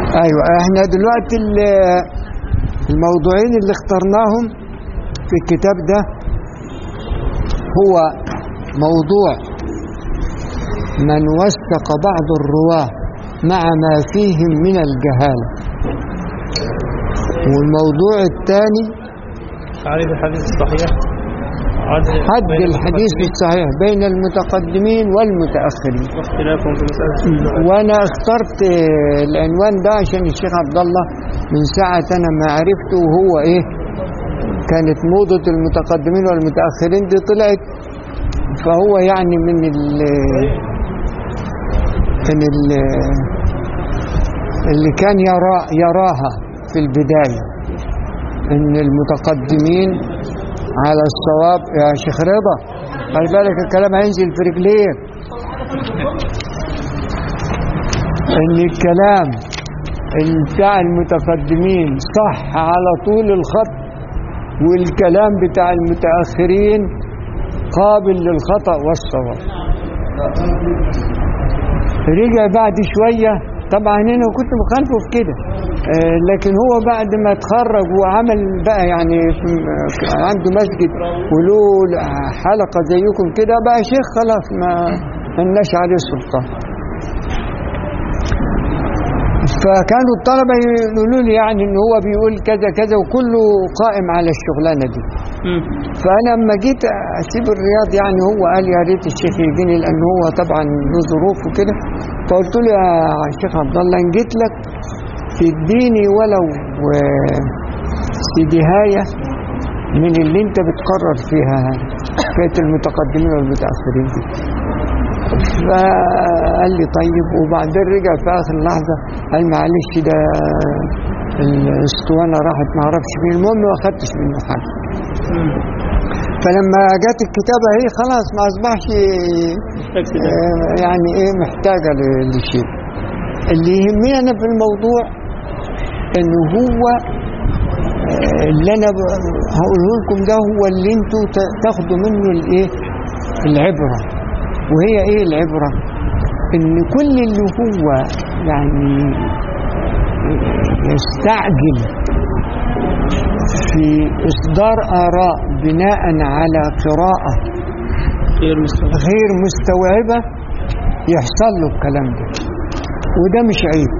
ايوه احنا دلوقتي ال- الموضوعين اللي اخترناهم في الكتاب ده هو موضوع من وثق بعض الرواه مع ما فيهم من الجهاله والموضوع الثاني تعريف الحديث الصحيح عدل حد بين الحديث المتقدمين الصحيح بين المتقدمين والمتاخرين واختلافهم في مسألة وانا اخترت العنوان ده عشان الشيخ عبد الله من ساعة انا ما عرفته وهو ايه كانت موضة المتقدمين والمتأخرين دي طلعت فهو يعني من ال من ال اللي كان يرى يراها في البداية ان المتقدمين على الصواب يا شيخ رضا خلي بالك الكلام هينزل في رجليك ان الكلام اللي بتاع المتقدمين صح على طول الخط والكلام بتاع المتأخرين قابل للخطأ والصواب رجع بعد شوية طبعا انا كنت مخالفه في كده آه، لكن هو بعد ما اتخرج وعمل بقى يعني في- عنده مسجد وله حلقة زيكم كده بقى شيخ خلاص ما ملناش عليه سلطان فكانوا الطلبة يقولوا لي يعني ان هو بيقول كذا كذا وكله قائم على الشغلانة دي فانا لما جيت اسيب الرياض يعني هو قال يا ريت الشيخ يجيني لان هو طبعا له ظروف وكده فقلت له يا شيخ عبد الله ان جيت لك تديني ولو آه، سيديهاية من اللي انت بتقرر فيها حكايه المتقدمين والمتاخرين دي فقال لي طيب وبعدين رجع في اخر لحظه قال معلش ده الاسطوانه راحت ما اعرفش فين المهم ما اخدتش منه حاجه فلما جت الكتابه هي خلاص ما اصبحش آه، يعني ايه محتاجه ل- لشيء اللي يهمني انا في الموضوع انه هو آه، اللي انا ب- هقوله لكم ده هو اللي انتوا ت- تاخدوا منه الايه العبره وهي ايه العبره ان كل اللي هو يعني يستعجل في اصدار اراء بناء على قراءه غير مستوى غير مستوعبة يحصل له الكلام ده وده مش عيب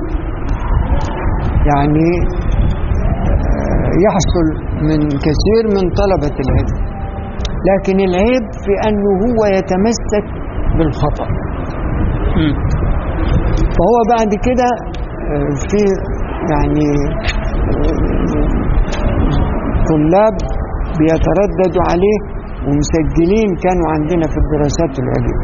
يعني آه، يحصل من كثير من طلبة العلم لكن العيب في أنه هو يتمسك بالخطأ فهو بعد كده آه، في يعني آه، طلاب بيترددوا عليه ومسجلين كانوا عندنا في الدراسات العليا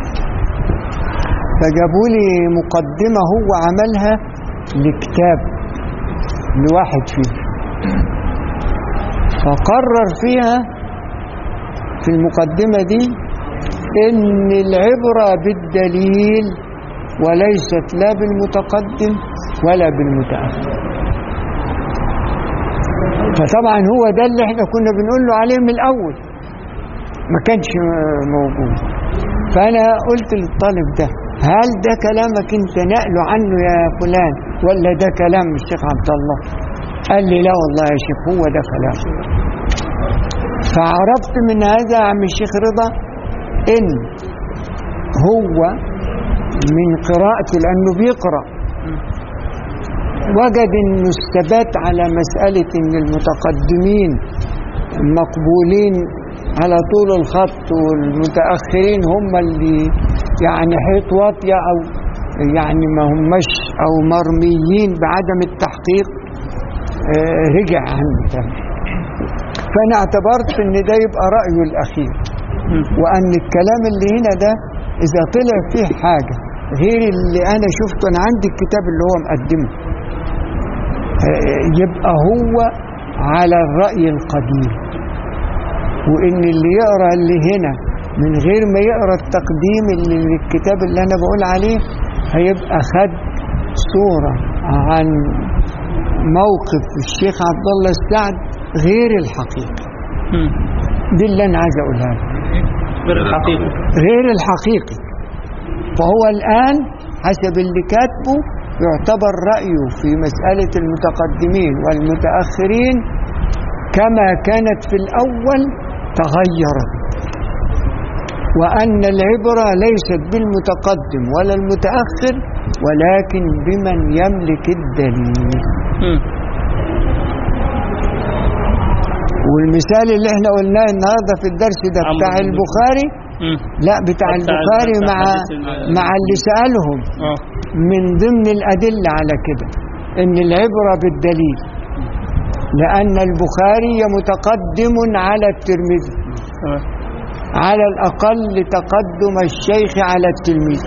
فجابوا لي مقدمة هو عملها لكتاب لواحد فيهم فقرر فيها في المقدمة دي إن العبرة بالدليل وليست لا بالمتقدم ولا بالمتأخر فطبعا هو ده اللي احنا كنا بنقول له عليه من الأول ما كانش موجود فأنا قلت للطالب ده هل ده كلامك انت نقله عنه يا فلان ولا ده كلام الشيخ عبد الله قال لي لا والله يا شيخ هو ده كلام فعرفت من هذا يا عم الشيخ رضا ان هو من قراءته لانه بيقرا وجد انه الثبات على مساله ان المتقدمين مقبولين على طول الخط والمتاخرين هم اللي يعني حيط واطيه او يعني ما هماش او مرميين بعدم التحقيق آه، رجع عنه تاني فانا اعتبرت ان ده يبقى رايه الاخير وان الكلام اللي هنا ده اذا طلع فيه حاجه غير اللي انا شفته انا عندي الكتاب اللي هو مقدمه آه، يبقى هو على الراي القديم وان اللي يقرا اللي هنا من غير ما يقرا التقديم اللي الكتاب اللي انا بقول عليه هيبقى خد صوره عن موقف الشيخ عبد الله السعد غير الحقيقي دي اللي انا عايز اقولها لك. غير الحقيقة غير الحقيقي فهو الان حسب اللي كاتبه يعتبر رأيه في مسألة المتقدمين والمتأخرين كما كانت في الأول تغيرت وأن العبرة ليست بالمتقدم ولا المتأخر ولكن بمن يملك الدليل مم. والمثال اللي احنا قلناه النهارده في الدرس ده عمرو بتاع بن البخاري مم. لا بتاع بتاع البخاري بتاع مع حديث ال- مع اللي سألهم اه من ضمن الأدلة على كده إن العبرة بالدليل لأن البخاري متقدم على الترمذي تمام على الأقل تقدم الشيخ على التلميذ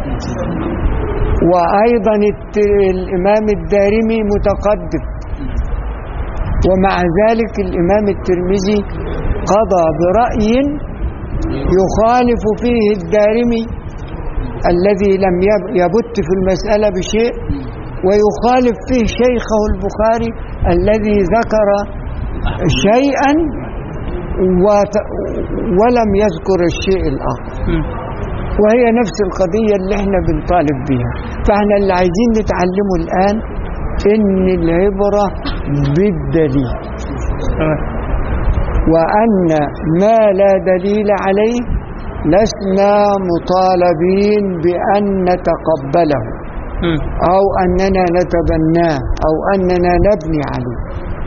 وأيضا الت- الإمام الدارمي متقدم ومع ذلك الإمام الترمذي قضى برأي يخالف فيه الدارمي الذي لم يب- يبت في المسألة بشيء ويخالف فيه شيخه البخاري الذي ذكر شيئا وت- ولم يذكر الشيء الآخر مم. وهي نفس القضية اللي احنا بنطالب بها فاحنا اللي عايزين نتعلمه الآن إن العبرة بالدليل تمام وأن ما لا دليل عليه لسنا مطالبين بأن نتقبله مم. أو أننا نتبناه أو أننا نبني عليه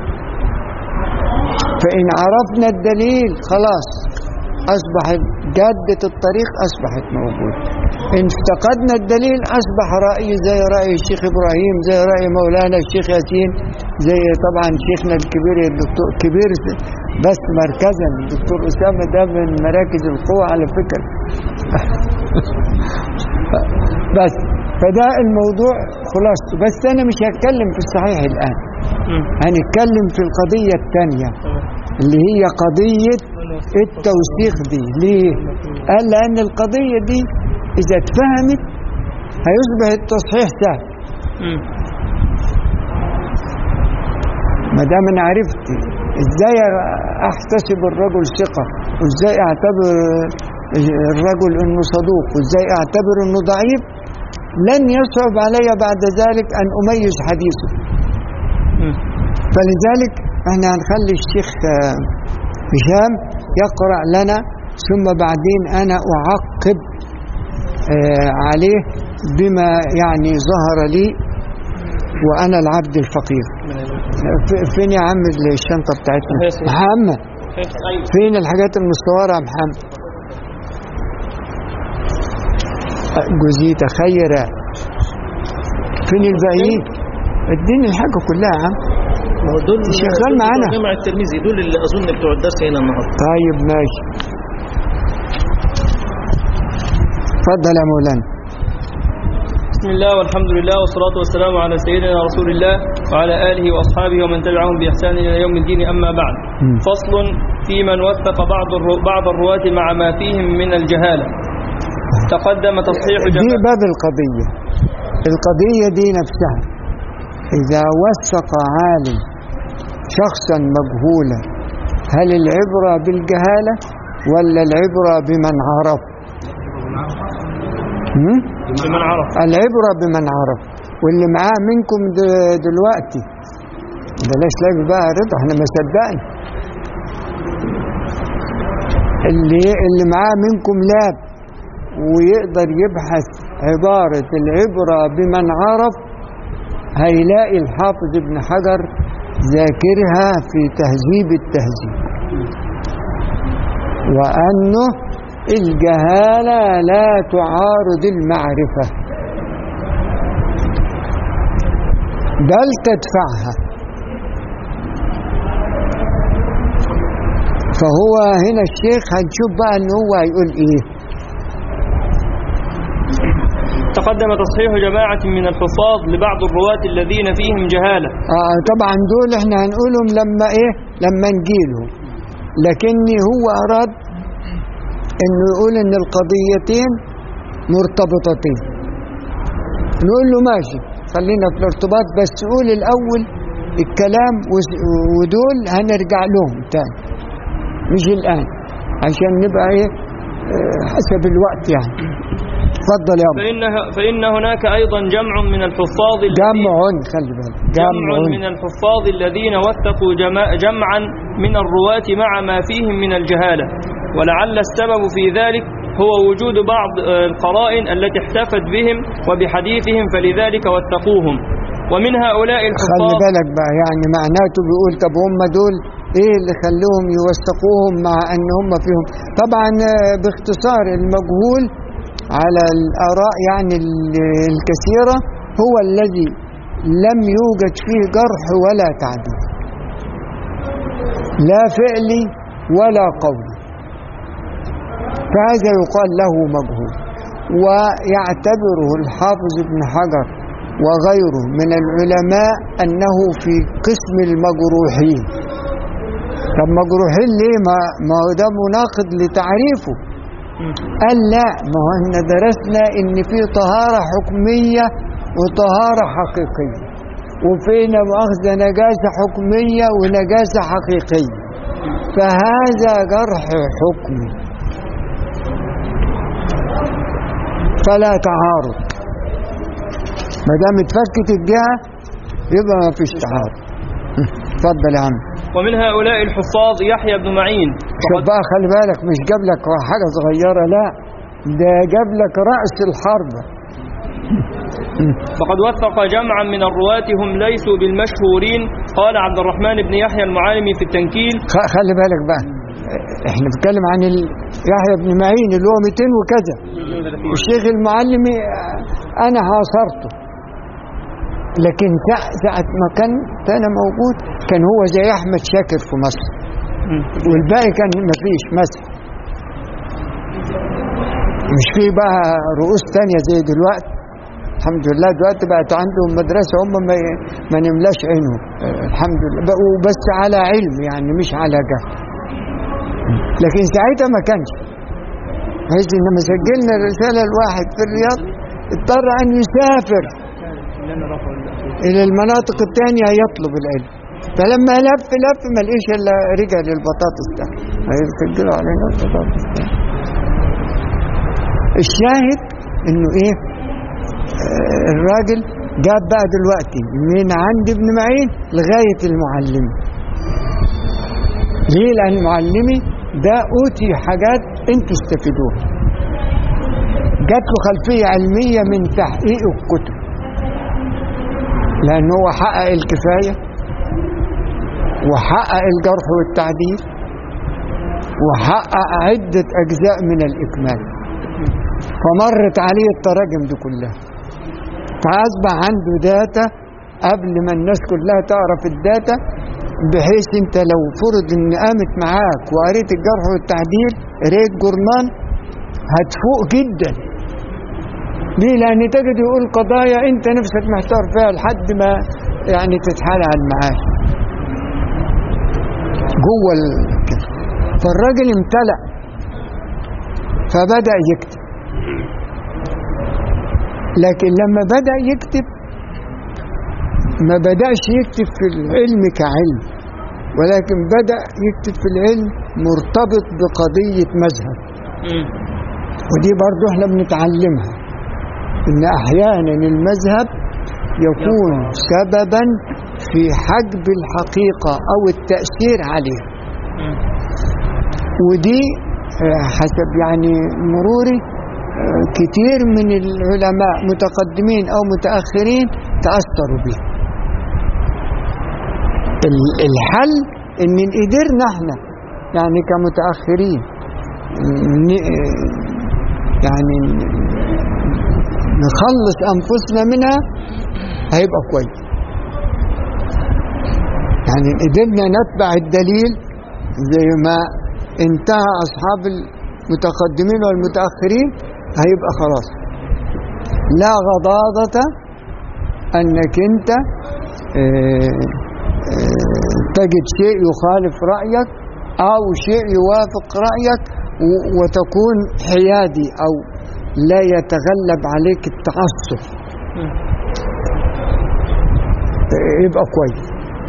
فإن عرفنا الدليل خلاص أصبح جادة الطريق أصبحت موجودة إن افتقدنا الدليل أصبح رأي زي رأي الشيخ إبراهيم زي رأي مولانا الشيخ ياسين زي طبعا شيخنا الكبير الدكتور كبير بس مركزا الدكتور أسامة ده من مراكز القوة على فكرة بس فده الموضوع خلاصته بس أنا مش هتكلم في الصحيح الآن مم. هنتكلم في القضية الثانية تمام اللي هي قضية التوثيق دي ليه؟ قال لأن القضية دي إذا اتفهمت هيصبح التصحيح سهل مم. ما دام أنا عرفت إزاي أحتسب الرجل ثقة وإزاي أعتبر الرجل إنه صدوق وإزاي أعتبر إنه ضعيف لن يصعب علي بعد ذلك أن أميز حديثه مم. فلذلك احنا هنخلي الشيخ آه، هشام يقرأ لنا ثم بعدين أنا أعقب آه، عليه بما يعني ظهر لي وأنا العبد الفقير آه، ف- فين يا عم الشنطة بتاعتنا أهي يا سيدي. محمد أيوة. فين الحاجات المستوارة يا محمد آه، جوزيتا خيرة فين الباقيين اديني الحاجة كلها يا عم ما هو دول شغال دول معانا. بتوع جامع الترمذي دول اللي اظن بتوع الدرس هنا النهارده طيب ماشي اتفضل يا مولانا بسم الله والحمد لله والصلاة والسلام على سيدنا رسول الله وعلى آله وأصحابه ومن تبعهم بإحسان إلى يوم الدين أما بعد مم. فصل في من وثق بعض الرو... بعض الرواة مع ما فيهم من الجهالة تقدم تصحيح دي جماعة باب القضية القضية دي نفسها إذا وثق عالم شخصا مجهولا هل العبرة بالجهالة ولا العبرة بمن عرف هم؟ بمن عرف العبرة بمن عرف واللي معاه منكم د- دلوقتي بلاش لعب بقى يا رضا احنا ما صدقنا اللي اللي معاه منكم لاب ويقدر يبحث عبارة العبرة بمن عرف هيلاقي الحافظ ابن حجر ذاكرها في تهذيب التهذيب وأنه الجهالة لا تعارض المعرفة بل تدفعها فهو هنا الشيخ هنشوف بقى ان هو هيقول ايه تقدم تصحيح جماعة من الحفاظ لبعض الرواة الذين فيهم جهالة آه طبعا دول احنا هنقولهم لما ايه لما نجيلهم لكن هو اراد انه يقول ان القضيتين مرتبطتين نقول له ماشي خلينا في الارتباط بس قول الاول الكلام وس- ودول هنرجع لهم تاني مش الان عشان نبقى ايه آه، حسب الوقت يعني اتفضل يا أبو فإن, فإن هناك أيضا جمع من الحفاظ الذين- جمع خلي بالك جمع من الحفاظ الذين وثقوا جما- جمعا من الرواة مع ما فيهم من الجهالة ولعل السبب في ذلك هو وجود بعض آه، القرائن التي احتفت بهم وبحديثهم فلذلك وثقوهم ومن هؤلاء خلي الحفاظ بالك بقى يعني معناته بيقول طب هم دول ايه اللي خلوهم يوثقوهم مع ان هم فيهم طبعا آه، باختصار المجهول على الاراء يعني ال- الكثيره هو الذي لم يوجد فيه جرح ولا تعديل لا فعلي ولا قولي فهذا يقال له مجهول ويعتبره الحافظ ابن حجر وغيره من العلماء أنه في قسم المجروحين طب مجروحين ليه ما, ما هو ده مناقض لتعريفه قال لا ما هو احنا درسنا ان في طهارة حكمية وطهارة حقيقية وفينا مؤاخذة نجاسة حكمية ونجاسة حقيقية فهذا جرح حكمي فلا تعارض ما دام اتفكت الجهة يبقى ما فيش تعارض اتفضل يا عم ومن هؤلاء الحفاظ يحيى بن معين شوف بقى خلي بالك مش جاب لك حاجة صغيرة لا ده جاب لك رأس الحرب فقد وثق جمعا من الرواة هم ليسوا بالمشهورين قال عبد الرحمن بن يحيى المعالمي في التنكيل خ- خلي بالك بقى احنا بنتكلم عن ال- يحيى بن معين اللي هو 200 وكذا والشيخ المعلمي آه، انا عاصرته لكن ساعة ساعة ما كان انا موجود كان هو زي احمد شاكر في مصر والباقي كان ما فيش مصر مش في بقى رؤوس تانية زي دلوقتي الحمد لله دلوقتي بقت عندهم مدرسة هم ما, ما نملاش عينهم آه، الحمد لله بقوا بس على علم يعني مش على جهل لكن ساعتها ما كانش بحيث ان لما سجلنا الرسالة الواحد في الرياض اضطر ان يسافر الى المناطق الثانية يطلب العلم فلما لف لف ما لقيش الا رجع للبطاطس ده هيسجلوا علينا البطاطس ده الشاهد انه ايه آه، الراجل جاب بقى دلوقتي من عند ابن معين لغاية المعلم ليه لأن المعلمي ده أوتي حاجات انتوا استفيدوها جات له خلفية علمية من تحقيق الكتب لأن هو حقق الكفاية وحقق الجرح والتعديل وحقق عدة أجزاء من الإكمال فمرت عليه التراجم دي كلها فأصبح عنده داتا قبل ما الناس كلها تعرف الداتا بحيث انت لو فرض ان قامت معاك وقريت الجرح والتعديل قريت جورنان هتفوق جدا ليه لان تجد يقول قضايا انت نفسك محتار فيها لحد ما يعني تتحال على المعاش جوه ال- كده فالراجل امتلأ فبدأ يكتب لكن لما بدأ يكتب ما بدأش يكتب في العلم كعلم ولكن بدأ يكتب في العلم مرتبط بقضية مذهب ودي برضو احنا بنتعلمها ان احيانا المذهب يكون سببا في حجب الحقيقة او التأثير عليها ودي آه، حسب يعني مروري آه، كتير من العلماء متقدمين او متأخرين تأثروا بها ال- الحل ان قدرنا احنا يعني كمتأخرين ن- يعني نخلص انفسنا منها هيبقى كويس يعني قدرنا نتبع الدليل زي ما انتهى اصحاب المتقدمين والمتاخرين هيبقى خلاص لا غضاضة انك انت آه، آه، تجد شيء يخالف رايك او شيء يوافق رايك و- وتكون حيادي او لا يتغلب عليك التعصب آه، يبقى كويس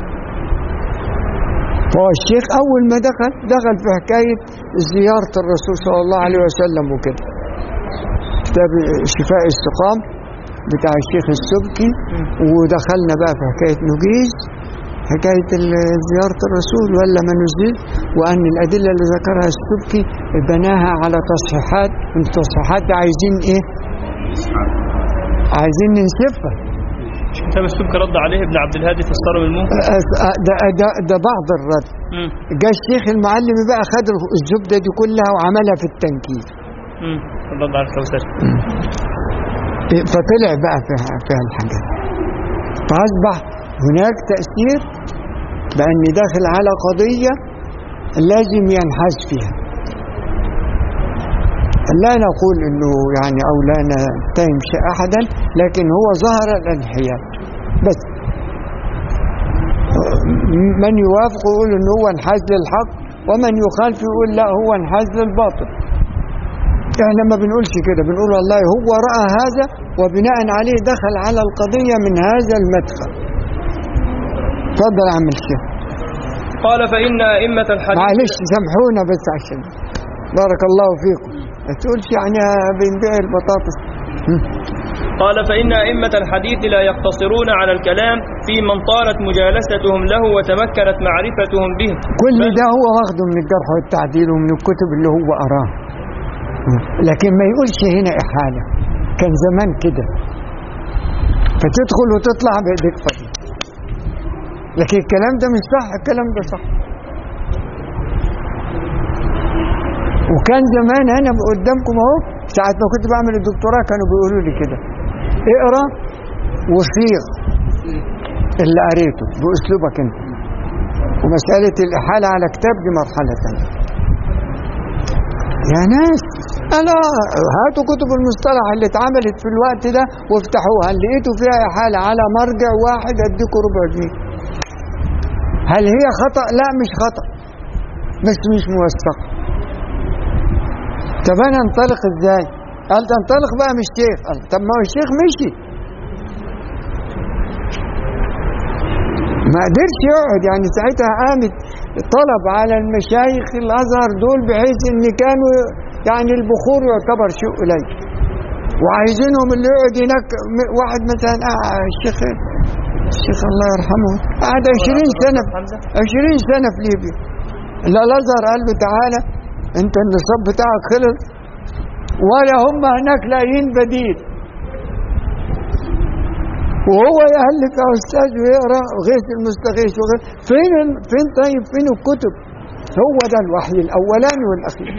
فهو الشيخ أول ما دخل دخل في حكاية زيارة الرسول صلى الله عليه وسلم وكده كتاب شفاء السقام بتاع الشيخ السبكي ودخلنا بقى في حكاية نجيز حكاية ال- زيارة الرسول ولا ما نزل وأن الأدلة اللي ذكرها السبكي بناها على تصحيحات التصحيحات دي عايزين إيه؟ عايزين ننسفها مش كتاب السبك رد عليه ابن عبد الهادي في الصرم المنكر أس- أ- ده, ده, ده بعض الرد مم. جاء الشيخ المعلم بقى خد الزبدة دي كلها وعملها في التنكيل مم. الرد على الكوثري فطلع بقى فيها, فيها الحاجات فأصبح هناك تأثير بأن داخل على قضية لازم ينحاز فيها لا نقول انه يعني او لا نتهم شيء احدا لكن هو ظهر الانحياز بس من يوافق يقول انه هو انحاز للحق ومن يخالف يقول لا هو انحاز للباطل احنا ما بنقولش كده بنقول والله هو رأى هذا وبناء عليه دخل على القضية من هذا المدخل اتفضل يا عم الشيخ قال فإن أئمة الحديث معلش سامحونا بس عشان بارك الله فيكم ما تقولش يعني بنبيع البطاطس قال فإن أئمة الحديث لا يقتصرون على الكلام في من طالت مجالستهم له وتمكنت معرفتهم به كل ده هو واخده من الجرح والتعديل ومن الكتب اللي هو قراه لكن ما يقولش هنا إحالة كان زمان كده فتدخل وتطلع بإيديك فاضية لكن الكلام ده مش صح الكلام ده صح وكان زمان انا قدامكم اهو ساعة ما كنت بعمل الدكتوراه كانوا بيقولوا لي كده اقرا وصيغ اللي قريته باسلوبك انت ومسألة الإحالة على كتاب دي مرحلة ثانية يا ناس أنا هاتوا كتب المصطلح اللي اتعملت في الوقت ده وافتحوها اللي لقيتوا فيها إحالة على مرجع واحد أديكوا ربع جنيه هل هي خطأ؟ لا مش خطأ بس مش موثقة طب أنا أنطلق إزاي؟ قال تنطلق بقى مش شيخ قال طب ما هو الشيخ مشي ما قدرش يقعد يعني ساعتها قامت طلب على المشايخ الازهر دول بحيث ان كانوا يعني البخور يعتبر شيء قليل وعايزينهم اللي يقعد هناك م- واحد مثلا آه الشيخ الشيخ الله يرحمه قعد 20 سنه حمزة 20 سنه في ليبيا لا الازهر قال له تعالى انت النصاب بتاعك خلص ولا هم هناك لاقيين بديل وهو يهلك يا استاذ ويقرا غيث المستغيث وغيث فين ال- فين طيب فين الكتب هو ده الوحي الاولاني والاخير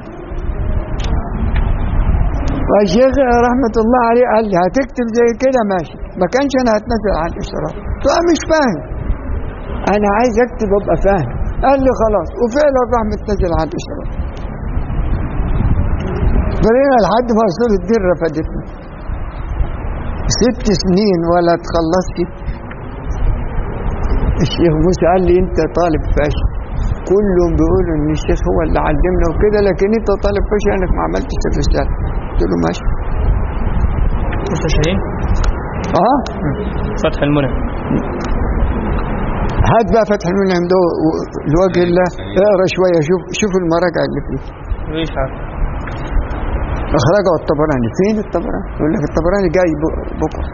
والشيخ رحمة الله عليه قال لي هتكتب زي كده ماشي ما كانش انا هتنزل على الاشراف قلت له أنا مش فاهم انا عايز اكتب ابقى فاهم قال لي خلاص وفعلا راح متنزل على الاشراف فرينا لحد ما اصول الدين رفدتنا ست سنين ولا تخلصت الشيخ موسى قال لي انت طالب فاشل كلهم بيقولوا ان الشيخ هو اللي علمنا وكده لكن انت طالب فاشل انك ما عملتش الرساله قلت له ماشي أستاذ شاهين اه فتح المنى هات بقى فتح المنعم ده و- لوجه الله اقرا شويه شوف شوف المراجع اللي فيه مش عارف اخرجه الطبراني فين الطبراني يقول لك الطبراني جاي ب- بكره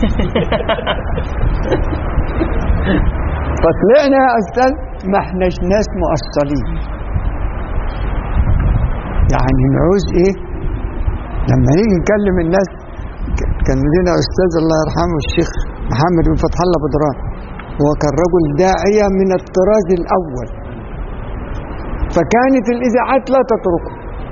فطلعنا يا استاذ ما احناش ناس مؤصلين يعني نعوز ايه لما نيجي نكلم الناس ك- كان لنا استاذ الله يرحمه الشيخ محمد بن فتح الله بدران هو كان رجل داعيه من الطراز الاول فكانت الاذاعات لا تتركه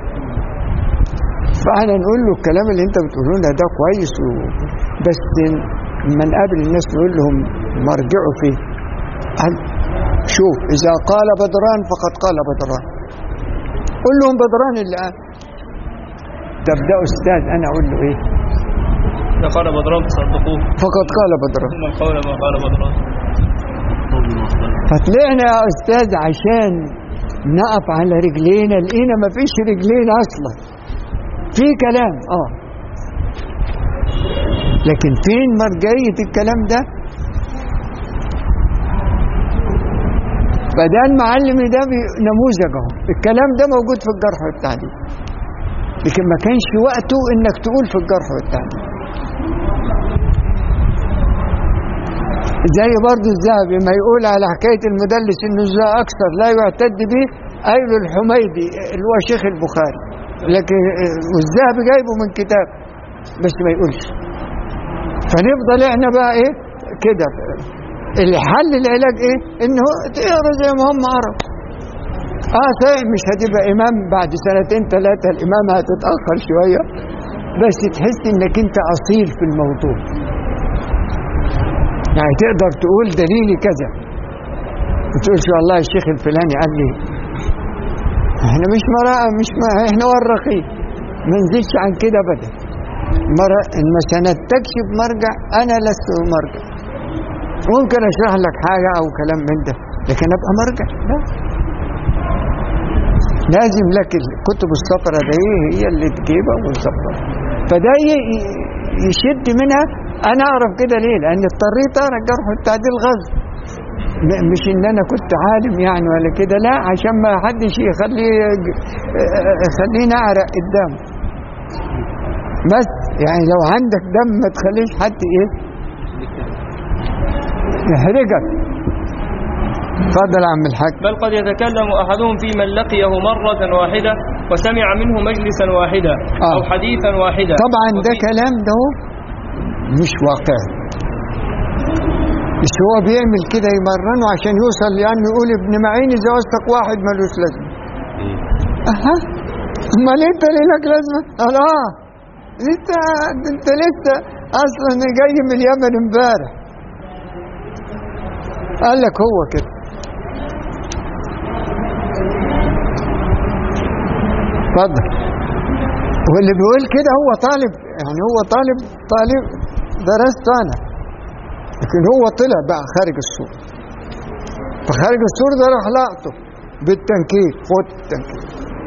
فاحنا نقول له الكلام اللي انت بتقوله لنا ده كويس و... بس لما نقابل الناس نقول لهم مرجعوا فيه قال شوف اذا قال بدران فقد قال بدران قول لهم بدران اللي قال طب ده استاذ انا اقول له ايه ده قال بدران تصدقوه فقد قال بدران ثم القول ما قال بدران فطلعنا يا استاذ عشان نقف على رجلينا لقينا ما فيش رجلين اصلا في كلام اه لكن فين مرجعية الكلام ده فده المعلم ده بي- نموذج اهو الكلام ده موجود في الجرح والتعديل لكن ما كانش وقته انك تقول في الجرح والتعديل زي برضه الذهبي ما يقول على حكاية المدلس انه ذا اكثر لا يعتد به قايل الحميدي اللي هو شيخ البخاري لكن والذهبي جايبه من كتاب بس ما يقولش فنفضل احنا بقى ايه كده الحل العلاج ايه انه تقرا زي ما هم عرب اه صحيح مش هتبقى امام بعد سنتين ثلاثه الامامه هتتاخر شويه بس تحس انك انت اصيل في الموضوع يعني تقدر تقول دليلي كذا ما تقولش والله الشيخ الفلاني قال لي احنا مش مرأة مش ما احنا ورقين ما نزلش عن كده ابدا مرة ان ما سندتكش بمرجع انا لست مرجع ممكن اشرح لك حاجة او كلام من ده لكن ابقى مرجع لا لازم لك الكتب الصفرة دي هي اللي تجيبها وتظبطها فده ي- ي- يشد منها انا اعرف كده ليه لان اضطريت اقرا الجرح والتعديل غصب م- مش ان انا كنت عالم يعني ولا كده لا عشان ما حدش يخلي يخليني اعرق قدامه بس يعني لو عندك دم ما تخليش حد ايه يحرجك اتفضل يا عم الحاج بل قد يتكلم أحدهم في من لقيه مرة واحدة وسمع منه مجلسا واحدا آه. أو حديثا واحدا طبعا ده وفي- كلام ده هو مش واقعي مش هو بيعمل كده يمرنه عشان يوصل يعني يقول ابن معين اذا وثق واحد ملوش لازمه اها امال انت ليه لك لازمه؟ قال اه انت انت لسه اصلا جاي من اليمن امبارح قال لك هو كده اتفضل واللي بيقول كده هو طالب يعني هو طالب طالب درست انا لكن هو طلع بقى خارج السور فخارج السور ده راح لقطه بالتنكيل خد التنكيل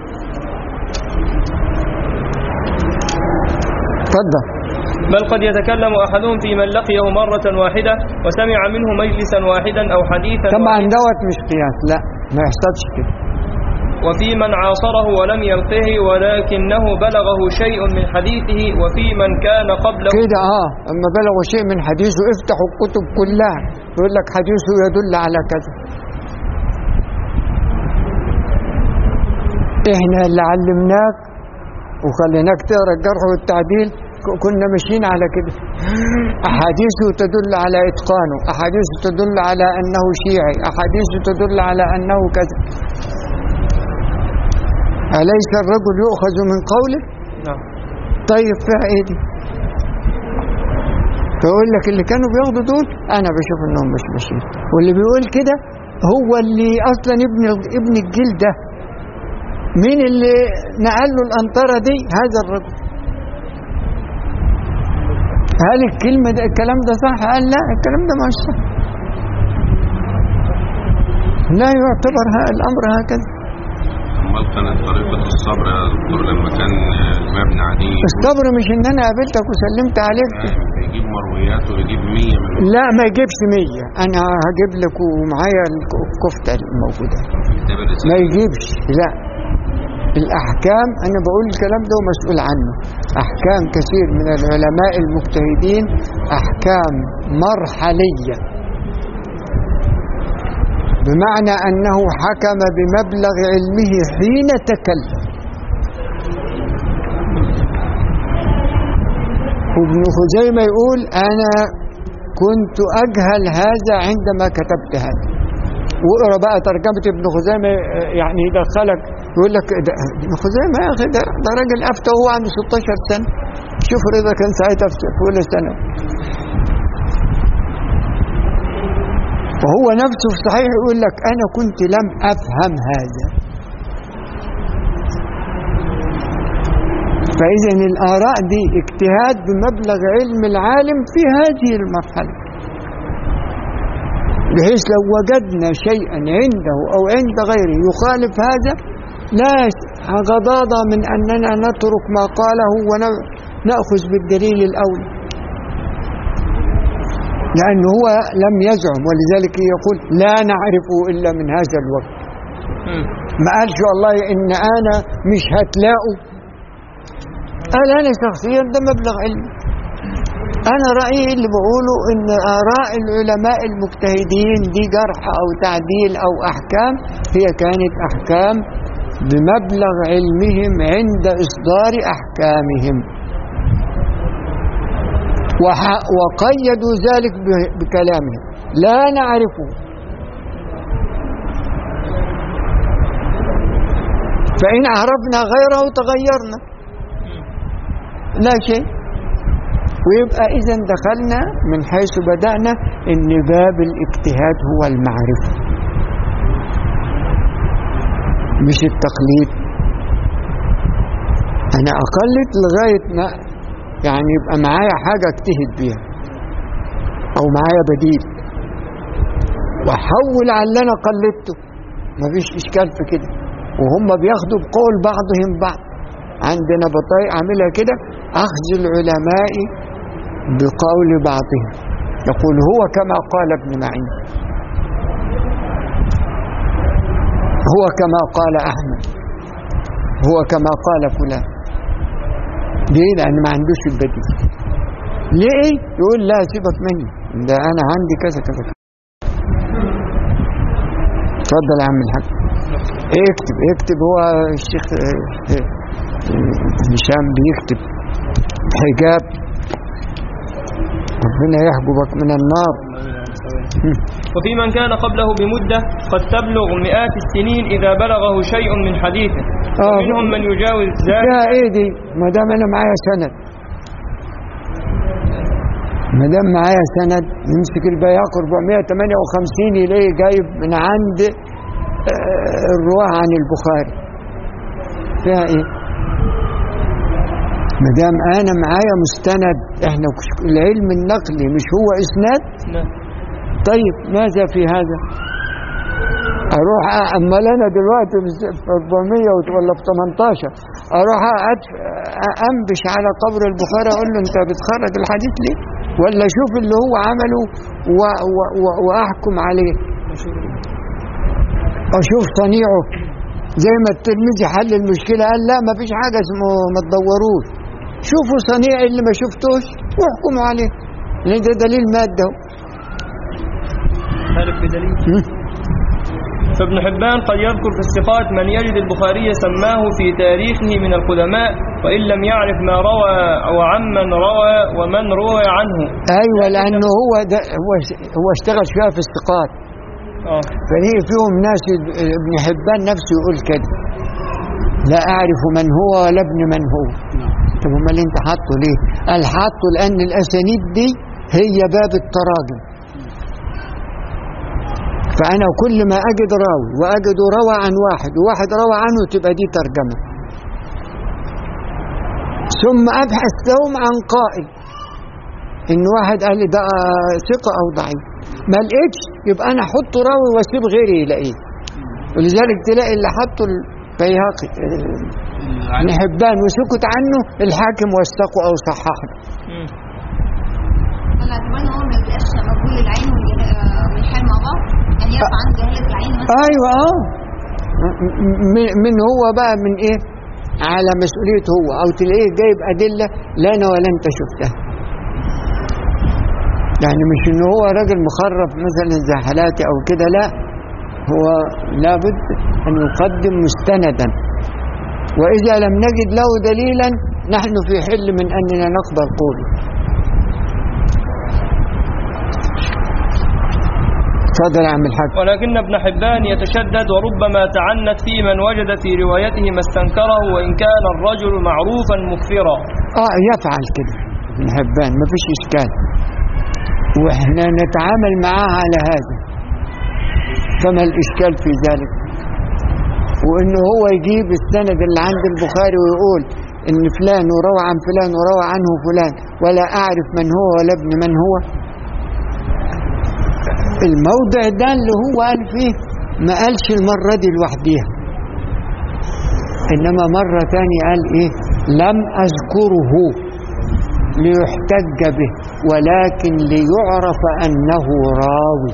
اتفضل بل قد يتكلم أحدهم في من لقيه مرة واحدة وسمع منه مجلسا واحدا أو حديثا طبعا واحدا دوت مش قياس لا ما يحصلش كده وفي من عاصره ولم يلقه ولكنه بلغه شيء من حديثه وفي من كان قبله كده اه اما بلغوا شيء من حديثه افتحوا الكتب كلها يقول لك حديثه يدل على كذا احنا اللي علمناك وخليناك تقرا الجرح والتعديل ك- كنا ماشيين على كده احاديثه تدل على اتقانه احاديثه تدل على انه شيعي احاديثه تدل على انه كذا اليس الرجل يؤخذ من قوله نعم طيب فيها ايه دي فيقول لك اللي كانوا بياخدوا دول انا بشوف انهم مش ماشيين واللي بيقول كده هو اللي اصلا ابن ابن الجيل ده مين اللي نقل له الانطره دي هذا الرجل هل الكلمه ده الكلام ده صح قال لا الكلام ده مش صح لا يعتبر ها- الامر هكذا امال كانت طريقة الصبر يا دكتور لما كان الإمام ابن عدي الصبر مش ان انا قابلتك وسلمت عليك يجيب مرويات ويجيب مية من لا ما يجيبش مية أنا هجيب لك ومعايا الك- الكفتة الموجودة كتاب ما الرسالة يجيبش لا الأحكام أنا بقول الكلام ده ومسؤول عنه أحكام كثير من العلماء المجتهدين أحكام مرحلية بمعنى أنه حكم بمبلغ علمه حين تكلم وابن خزيمة يقول أنا كنت أجهل هذا عندما كتبت هذا واقرا بقى ترجمة ابن خزيمة آه، يعني يدخلك يقول لك ده ابن خزيمة يا أخي ده, ده راجل أفتى وهو عنده 16 سنة شوف رضا كان ساعتها في في أولى ثانوي وهو نفسه في صحيح يقول لك أنا كنت لم أفهم هذا فإذا الآراء دي اجتهاد بمبلغ علم العالم في هذه المرحلة بحيث لو وجدنا شيئا عنده أو عند غيره يخالف هذا لا غضاضة من أننا نترك ما قاله ونأخذ بالدليل الأول لأنه هو لم يزعم ولذلك يقول لا نعرفه إلا من هذا الوقت مم. ما قالش والله إن أنا مش هتلاقوا قال أنا شخصيا ده مبلغ علمي أنا رأيي اللي بقوله إن آراء العلماء المجتهدين دي جرح أو تعديل أو أحكام هي كانت أحكام بمبلغ علمهم عند إصدار أحكامهم وح- وقيدوا ذلك ب- بكلامهم لا نعرفه فإن عرفنا غيره تغيرنا لا شيء ويبقى إذا دخلنا من حيث بدأنا إن باب الاجتهاد هو المعرفة مش التقليد أنا أقلد لغاية ما يعني يبقى معايا حاجة اجتهد بيها أو معايا بديل وأحول على اللي أنا قلدته مفيش إشكال في كده وهم بياخدوا بقول بعضهم بعض عندنا بطايق عاملها كده أخذ العلماء بقول بعضهم يقول هو كما قال ابن معين هو كما قال أحمد هو كما قال فلان ليه؟ لأن ما عندوش البديل ليه؟ يقول لا سيبك مني ده أنا عندي كذا كذا كذا اتفضل يا عم الحاج اكتب اكتب هو الشيخ اه، اه، هشام بيكتب حجاب ربنا يحجبك من النار وفي من كان قبله بمدة قد تبلغ مئات السنين إذا بلغه شيء من حديثه آه. ومنهم من يجاوز ذلك ده ايه دي ما دام انا معايا سند ما دام معايا سند نمسك البياق 458 يلاقي جايب من عند آه، الرواه عن البخاري فيها ايه ما دام انا معايا مستند احنا كش- العلم النقلي مش هو اسناد نعم. طيب ماذا في هذا اروح أ- امال انا دلوقتي بس- في 400 وت- ولا في 18 اروح أدف... أ- انبش على قبر البخاري اقول له انت بتخرج الحديث ليه ولا اشوف اللي هو عمله و... و... و... واحكم عليه اشوف صنيعه زي ما الترمذي حل المشكله قال لا ما فيش حاجه اسمه ما تدوروش شوفوا صنيع اللي ما شفتوش واحكموا عليه لان ده دليل ماده ذلك بدليل هم؟ فابن حبان قد يذكر في الثقات من يجد البخاري سماه في تاريخه من القدماء وإن لم يعرف ما روى وعمن روى ومن روى عنه ايوه لانه هو ده هو هو اشتغل شويه في الثقات آه. فهي فيهم ناس يد- ابن حبان نفسه يقول كده لا اعرف من هو ولا ابن من هو طب امال انت حاطه ليه؟ قال حاطه لان الاسانيد دي هي باب التراجم فانا كل ما اجد راوي واجد روى عن واحد وواحد روى عنه تبقى دي ترجمه ثم ابحث لهم عن قائل ان واحد قال لي ده ثقه او ضعيف ما لقيتش يبقى انا احط راوي واسيب غيري يلاقيه ولذلك تلاقي اللي حطه البيهقي آه، ابن حبان وسكت عنه الحاكم وثقه او صححه مم. على اعتبار ان هو ما يبقاش مقبول العين والجه- والحال مع بعض يعني يقف عند جهاله العين مثلا ايوه اه من, من هو بقى من ايه على مسؤوليته هو او تلاقيه جايب ادله لا انا ولا انت شفتها يعني مش ان هو راجل مخرف مثلا زي حالاتي او كده لا هو لابد ان يقدم مستندا واذا لم نجد له دليلا نحن في حل من اننا نقبل قوله تفضل يا عم الحاج ولكن ابن حبان يتشدد وربما تعنت في من وجد في روايته ما استنكره وإن كان الرجل معروفا مكفرا اه يفعل كده ابن حبان ما فيش اشكال واحنا نتعامل معاه على هذا فما الاشكال في ذلك وانه هو يجيب السند اللي عند البخاري ويقول ان فلان وروى عن فلان وروى عنه فلان ولا اعرف من هو ولا ابن من هو الموضع ده اللي هو قال فيه ما قالش المرة دي لوحديها إنما مرة تانية قال إيه لم أذكره ليحتج به ولكن ليعرف أنه راوي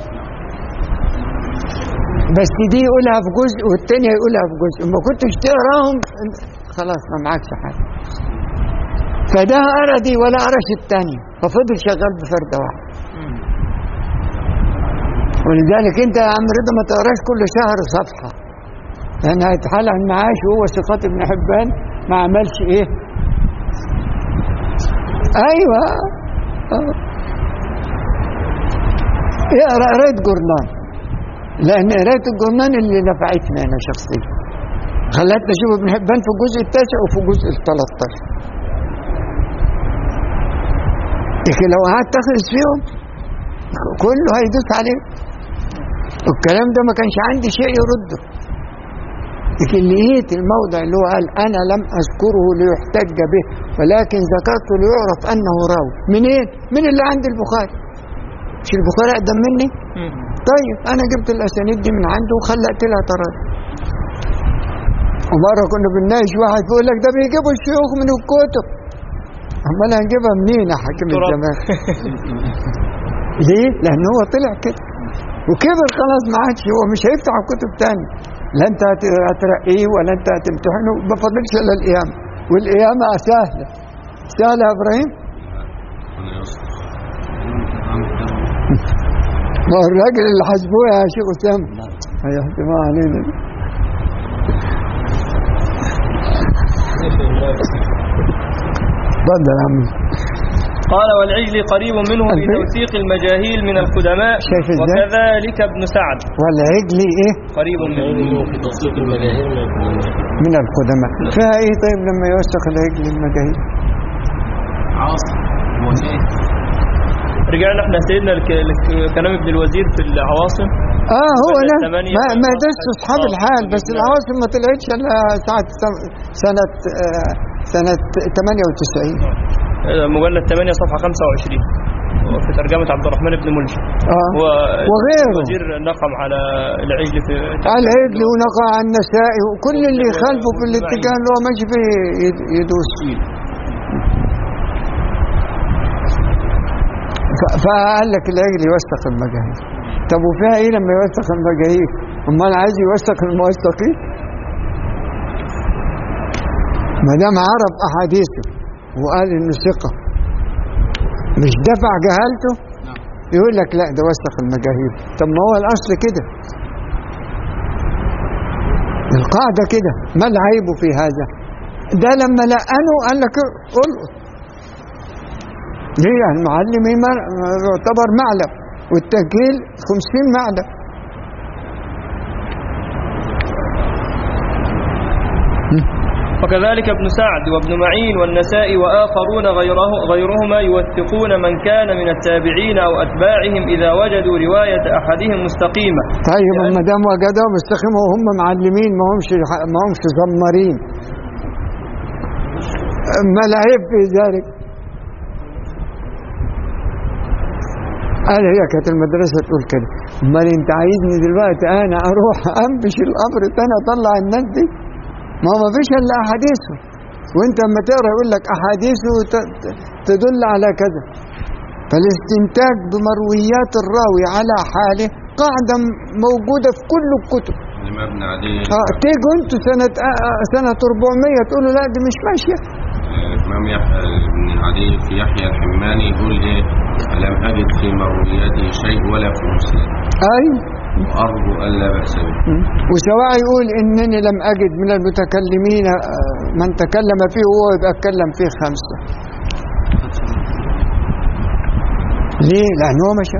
بس دي يقولها في جزء والتانية يقولها في جزء ما كنتش تقراهم خلاص ما معكش حاجة فده قرا دي ولا قراش التانية ففضل شغال بفردة واحدة ولذلك انت يا عم رضا ما تقراش كل شهر صفحة لان هيتحال عن معاش وهو ثقات ابن حبان ما عملش ايه ايوه آه. اقرا قرايه جورنان لان قرايه الجورنان اللي نفعتني انا شخصيا خلتني اشوف ابن حبان في الجزء التاسع وفي الجزء ال 13 لكن لو قعدت تخلص فيهم كله هيدوس عليه والكلام ده ما كانش عندي شيء يرده لكن لقيت الموضع اللي هو قال انا لم اذكره ليحتج به ولكن ذكرته ليعرف انه راوي منين؟ من اللي عند البخاري مش البخاري اقدم مني؟ مم. طيب انا جبت الاسانيد دي من عنده وخلقت لها تراجم ومره كنا بنناقش واحد بيقول لك ده بيجيبوا الشيوخ من الكتب امال هنجيبها منين يا حاكم تراب. الزمان ليه لان هو طلع كده وكبر خلاص ما عادش هو مش هيفتح كتب تاني لا انت هت- هترقيه ولا انت هتمتحنه ما فاضلش الا القيامه والقيامه سهله سهله يا ابراهيم ربنا يستر ما هو الراجل اللي حاسبوه يا شيخ اسامه هيحسبوه علينا اتفضل يا عم قال والعجل قريب منه في البيت. توثيق المجاهيل من القدماء شايف ازاي؟ وكذلك ابن سعد والعجل ايه قريب منه في تصديق المجاهيل من القدماء. من القدماء فيها ايه طيب لما يوثق العجل المجاهيل عاصم هو شايف رجعنا احنا سيدنا لك- لك- كلام ابن الوزير في العواصم اه هو بدأ ده ثمانية ما, ما من دس اصحاب آه. الحال بس العواصم ما طلعتش الا ساعه سنه سنه آه، سنه 98 آه، مجلد 8 صفحة 25 في ترجمة عبد الرحمن بن ملجم اه هو وغيره. الوزير نقم على العجل في العجل ونقع النسائي وكل اللي يخالفه في الاتجاه اللي هو ماشي فيه يد- يدوس ف- فقال لك العجل يوثق المجاهيل طب وفيها ايه لما يوثق المجاهيل امال عايز يوثق الموثقين ما دام عرف احاديثه وقال انه ثقه مش دفع جهالته يقول لك لا ده وثق المجاهيل طب ما هو الاصل كده القاعدة كده ما العيب في هذا ده لما لقنه قال لك القط ليه يعني المعلم يمر- يعتبر معلم والتسجيل خمسين معلم وكذلك ابن سعد وابن معين والنسائي وآخرون غيره غيرهما يوثقون من كان من التابعين أو أتباعهم إذا وجدوا رواية أحدهم مستقيمة طيب لأن- ما دام وجدهم استقيموا وهم معلمين ما همش ما همش زمارين ما العيب في ذلك قال هي كانت المدرسة تقول كده امال انت عايزني دلوقتي انا اروح انبش القبر تاني اطلع الناس دي ما هو ما فيش الا احاديثه وانت لما تقرا يقول لك احاديثه ت- ت- تدل على كذا فالاستنتاج بمرويات الراوي على حاله قاعدة م- موجودة في كل الكتب اللي مبني عليه اه تيجوا انتوا سنة آه آه سنة 400 تقولوا لا دي مش ماشية الإمام يحيى بن عدي في يحيى الحماني يقول إيه لم أجد في مروياته شيء ولا في مسلم ايوه وأرجو ألا بأس به م. وسواء يقول انني لم اجد من المتكلمين آه، من تكلم فيه هو يبقى اتكلم فيه خمسة ليه؟ لأنه هو مشى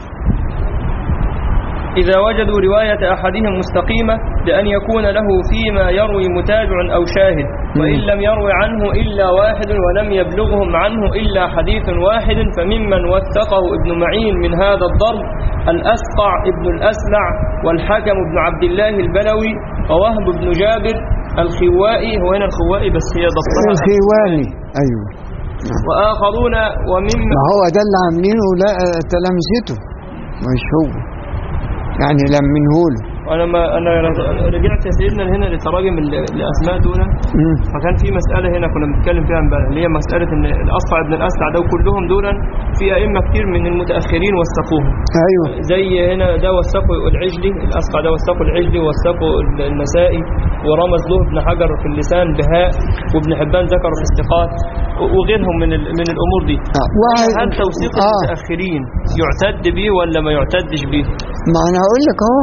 إذا وجدوا رواية أحدهم مستقيمة بأن يكون له فيما يروي متابع أو شاهد وإن لم يروي عنه إلا واحد ولم يبلغهم عنه إلا حديث واحد فممن وثقه ابن معين من هذا الضرب الأسقع ابن الأسلع والحكم بن عبد الله البلوي ووهب بن جابر الخوائي هو هنا الخوائي بس هي ضبطها الخيواني أيوه وآخرون وممن ما هو ده اللي عاملينه لا تلامذته مش هو يعني لمنه له انا ما انا رجعت يا سيدنا هنا لتراجم ال- الاسماء دول مم. فكان في مساله هنا كنا بنتكلم فيها امبارح اللي هي مساله ان الاصفع ابن الاسلع ده كلهم دول في ائمه كتير من المتاخرين وثقوهم ايوه زي هنا ده وثقوا العجلي الأسقع ده وثقوا العجلي وثقوا النسائي ورمز له ابن حجر في اللسان بهاء وابن حبان ذكر في الثقات و- وغيرهم من ال- من الأمور دي آه. واحد هل توثيق اه المتأخرين يعتد به ولا ما يعتدش به؟ ما انا هقول لك اهو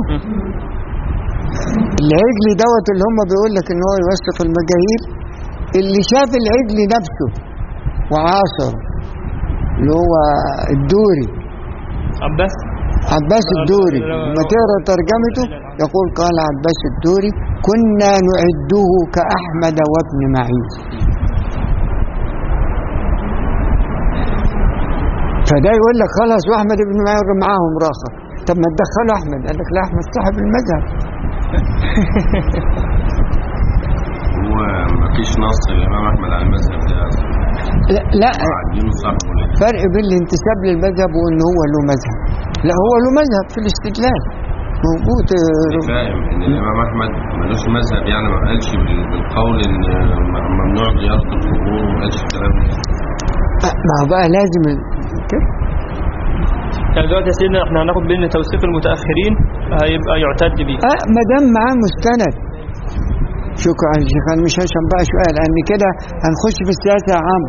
العجل دوت اللي هم بيقول لك ان هو يوثق المجاهيل اللي شاف العجل نفسه وعاصر اللي هو الدوري عباس عباس الدوري لما تقرا ترجمته يقول قال عباس الدوري كنا نعده كأحمد وابن معين فده يقول لك خلاص واحمد بن معين معاهم راخر طب ما تدخلوا احمد قال لك لا احمد صاحب المذهب هو ما فيش نص الامام احمد على المذهب ده لا, لا قاعدين صح ولا فرق بين الانتساب للمذهب وان هو له مذهب لا هو له مذهب في الاستدلال موجود آه، فاهم ان الامام احمد ملوش مذهب يعني ما قالش بال- بالقول ان ممنوع زياره القبور وما قالش الكلام ده ما هو بقى لازم ال- كده يعني دلوقتي يا سيدنا احنا هناخد بين توثيق المتأخرين هيبقى يعتد به اه ما دام معاه مستند شكرا يا شيخ انا مش هشرب بقى شويه لان كده هنخش في السياسه يا عم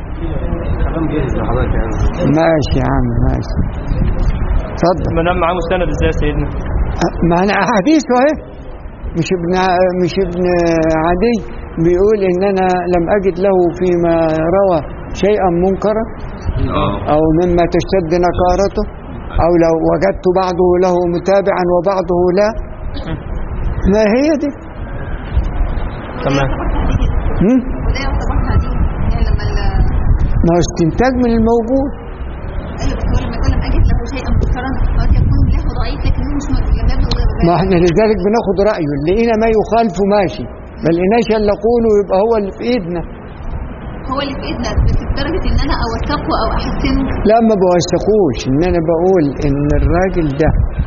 ماشي يا عم ماشي اتفضل ما دام معاه مستند ازاي يا سيدنا؟ آه، ما انا احاديث اهي مش ابن مش ابن عدي بيقول ان انا لم اجد له فيما روى شيئا منكرا اه او مما تشتد نكارته او لو وجدت بعضه له متابعا وبعضه لا ما هي دي تمام هم؟ وده يعتبر حديث يعني لما ال- ما هو استنتاج من الموجود ايوه بس هو لما يقول لم اجد له شيئا منكرا قد يكون له ضعيف لكنه مش م- لم يبلغ ما احنا لذلك بناخد رايه لقينا ما يخالفه ماشي ما لقيناش الا نقوله يبقى هو اللي في ايدنا هو اللي في ايدنا بس لدرجه ان انا اوثقه او احسنه لا ما بوثقوش ان انا بقول ان الراجل ده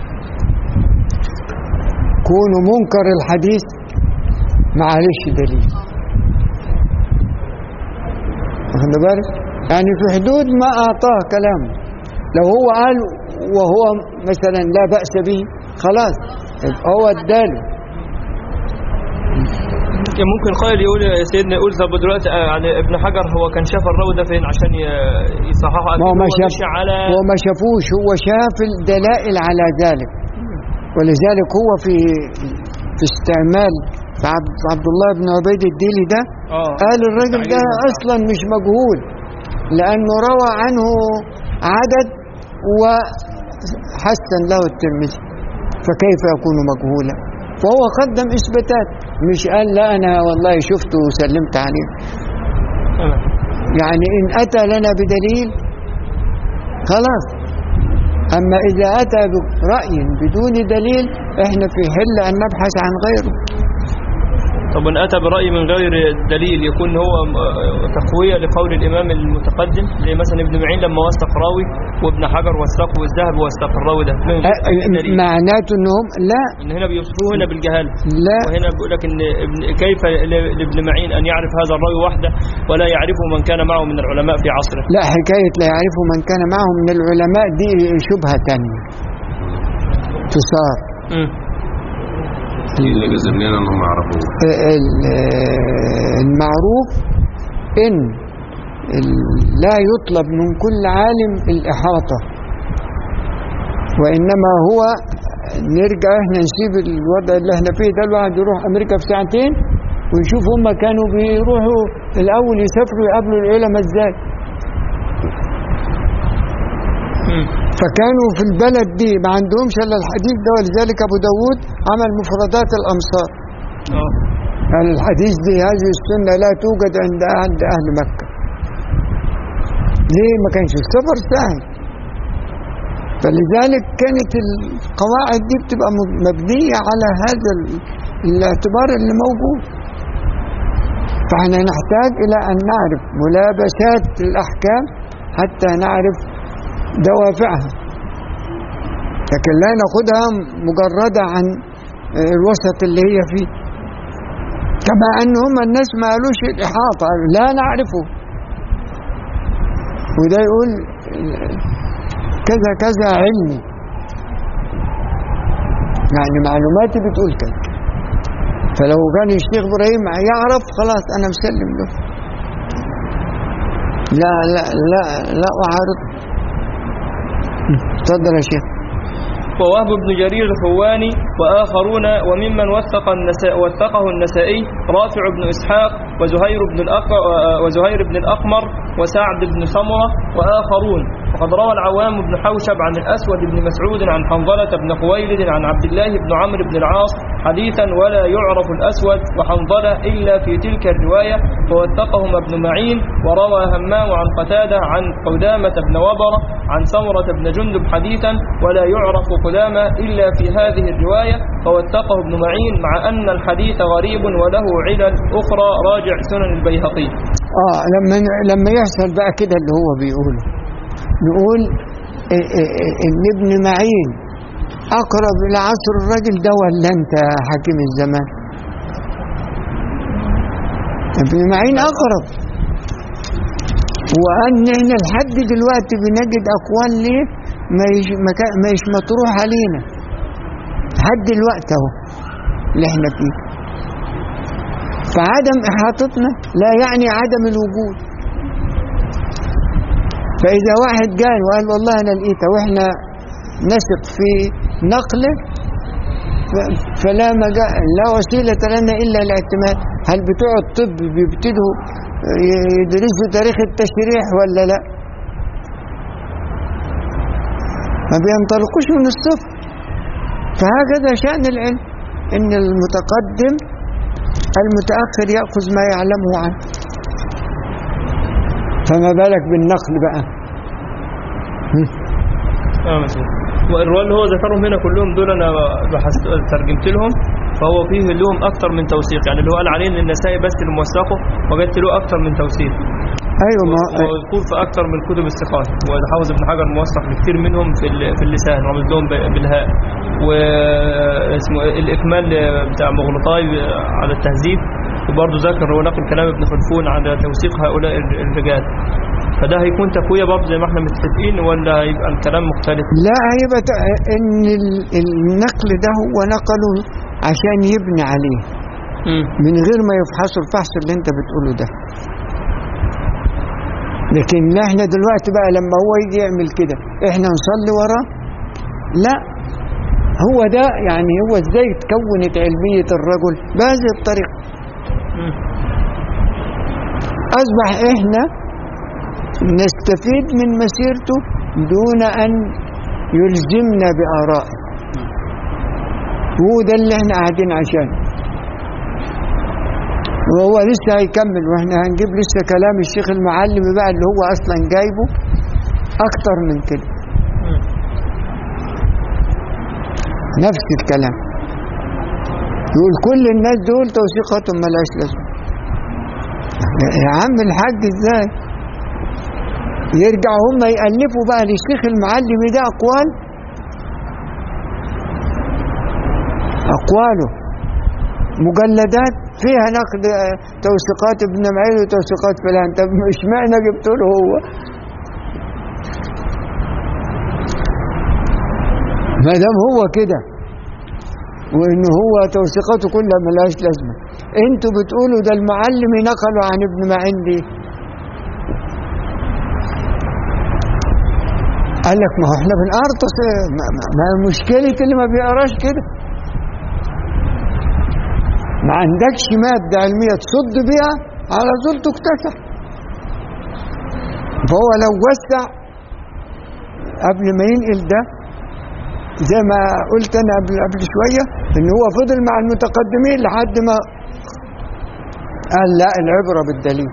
كونه منكر الحديث معلش دليل واخد بالك يعني في حدود ما اعطاه كلامه لو هو قال وهو مثلا لا باس به خلاص يبقى هو اداله يعني ممكن قائل يقول يا سيدنا يقول طب دلوقتي آه، يعني ابن حجر هو كان شاف الراوي ده فين عشان ي- يصححه ما هو ما شاف مشي على هو ما شافوش هو شاف الدلائل على ذلك ولذلك هو في في استعمال في عبد, عبد الله بن عبيد الديلي ده اه قال الراجل ده اصلا مش مجهول لانه روى عنه عدد وحسن له الترمذي فكيف يكون مجهولا فهو قدم اثباتات مش قال لا انا والله شفته وسلمت عليه تمام. يعني إن أتى لنا بدليل خلاص أما إذا أتى برأي بدون دليل إحنا في حل أن نبحث عن غيره طب وان اتى براي من غير دليل يكون هو آه، تقويه لقول الامام المتقدم زي مثلا ابن معين لما وثق راوي وابن حجر وثقه والذهب وثق الراوي ده من غير أ- أي دليل معناته أنهم لا ان هنا بيوصفوه هنا بالجهاله لا وهنا بيقول لك ان ابن كيف ل- لابن معين ان يعرف هذا الراوي وحده ولا يعرفه من كان معه من العلماء في عصره لا حكاية لا يعرفه من كان معه من العلماء دي شبهة تانية تصار مم. ايه اللي جذب لنا انهم يعرفوه ال- المعروف إن ال- لا يطلب من كل عالم الإحاطة وإنما هو نرجع احنا نسيب الوضع اللي احنا فيه ده الواحد يروح أمريكا في ساعتين ونشوف هم كانوا بيروحوا الأول يسافروا يقابلوا العلماء ازاي مم. فكانوا في البلد دي ما عندهمش الا الحديث ده ولذلك ابو داود عمل مفردات الامصار اه قال الحديث دي هذه السنه لا توجد عند عند اهل مكه ليه ما كانش السفر سهل فلذلك كانت القواعد دي بتبقى م- مبنيه على هذا ال- الاعتبار اللي موجود فاحنا نحتاج الى ان نعرف ملابسات الاحكام حتى نعرف دوافعها لكن لا ناخدها مجردة عن الوسط اللي هي فيه كما ان هم الناس ما قالوش الاحاطه لا نعرفه وده يقول كذا كذا علمي يعني معلوماتي بتقول كده فلو كان الشيخ ابراهيم يعرف خلاص انا مسلم له لا لا لا لا اعارض تفضل يا شيخ ووهب بن جرير الحواني وآخرون وممن وثق النساء وثقه النسائي رافع بن إسحاق وزهير بن الأق وزهير بن الأقمر وسعد بن سمرة وآخرون وقد روى العوام بن حوشب عن الأسود بن مسعود عن حنظلة بن خويلد عن عبد الله بن عمرو بن العاص حديثا ولا يعرف الأسود وحنظلة إلا في تلك الرواية ووثقهما ابن معين وروى همام عن قتادة عن قدامة بن وبرة عن سمرة بن جندب حديثا ولا يعرف قدامة إلا في هذه الرواية فوثقه ابن معين مع أن الحديث غريب وله علل أخرى راجع سنن البيهقي اه لما لما يحصل بقى كده اللي هو بيقوله نقول إيه إيه إيه ان ابن معين اقرب الى عصر الرجل ده ولا انت يا حكيم الزمان ابن معين اقرب وان احنا لحد دلوقتي بنجد اقوال ليه ما يش ما كا- ما يش مطروح علينا لحد دلوقتي اهو اللي احنا فيه فعدم احاطتنا لا يعني عدم الوجود فاذا واحد قال وقال والله انا لقيته واحنا نثق في نقله ف- فلا مجال لا وسيله لنا الا الاعتماد هل بتوع الطب بيبتدوا ي- يدرسوا تاريخ التشريح ولا لا ما بينطلقوش من الصفر فهكذا شأن العلم إن المتقدم المتأخر يأخذ ما يعلمه عنه فما بالك بالنقل بقى هم. اه مثلا والرواية اللي هو ذكرهم هنا كلهم دول انا بحثت ترجمت لهم فهو فيه لهم اكتر من توثيق يعني اللي هو قال عليه ان النسائي بس اللي موثقه وجدت له اكتر من توثيق أيوة ما ومذكور في اكتر من كتب الثقات وحافظ ابن حجر موثق لكثير منهم في ال- في اللسان رمز لهم ب- بالهاء واسمه الاكمال بتاع مغلطاي على التهذيب وبرضه ذكر هو نقل كلام ابن خلفون على توثيق هؤلاء ال- الرجال فده هيكون تقويه برضه زي ما احنا متفقين ولا هيبقى الكلام مختلف لا هيبقى ت- إن ال- النقل ده هو نقله عشان يبني عليه مم. من غير ما يفحصوا الفحص اللي انت بتقوله ده لكن لا احنا دلوقتي بقى لما هو يجي يعمل كده احنا نصلي وراه لا هو ده يعني هو ازاي تكونت علمية الرجل بهذه الطريقة مم. أصبح إحنا نستفيد من مسيرته دون أن يلزمنا بآرائه هو ده اللي احنا قاعدين عشانه وهو لسه هيكمل واحنا هنجيب لسه كلام الشيخ المعلم بقى اللي هو اصلا جايبه اكتر من كده مم. نفس الكلام يقول كل الناس دول توثيقاتهم ملهاش لازمه يا عم الحاج ازاي يرجعوا هم يألفوا بقى للشيخ المعلم ده أقوال أقواله مجلدات فيها نقد آه، توثيقات ابن معين وتوثيقات فلان طب مش معنى جبت له هو ما دام هو كده وان هو توثيقاته كلها ملهاش لازمه انتوا بتقولوا ده المعلم نقلوا عن ابن معين ليه قال لك ما هو احنا بنقرطس ما, ما, ما مشكلة اللي ما بيقراش كده ما عندكش مادة علمية تصد بيها على طول تكتسح فهو لو وسع قبل ما ينقل ده زي ما قلت انا قبل قبل شويه ان هو فضل مع المتقدمين لحد ما قال لا العبره بالدليل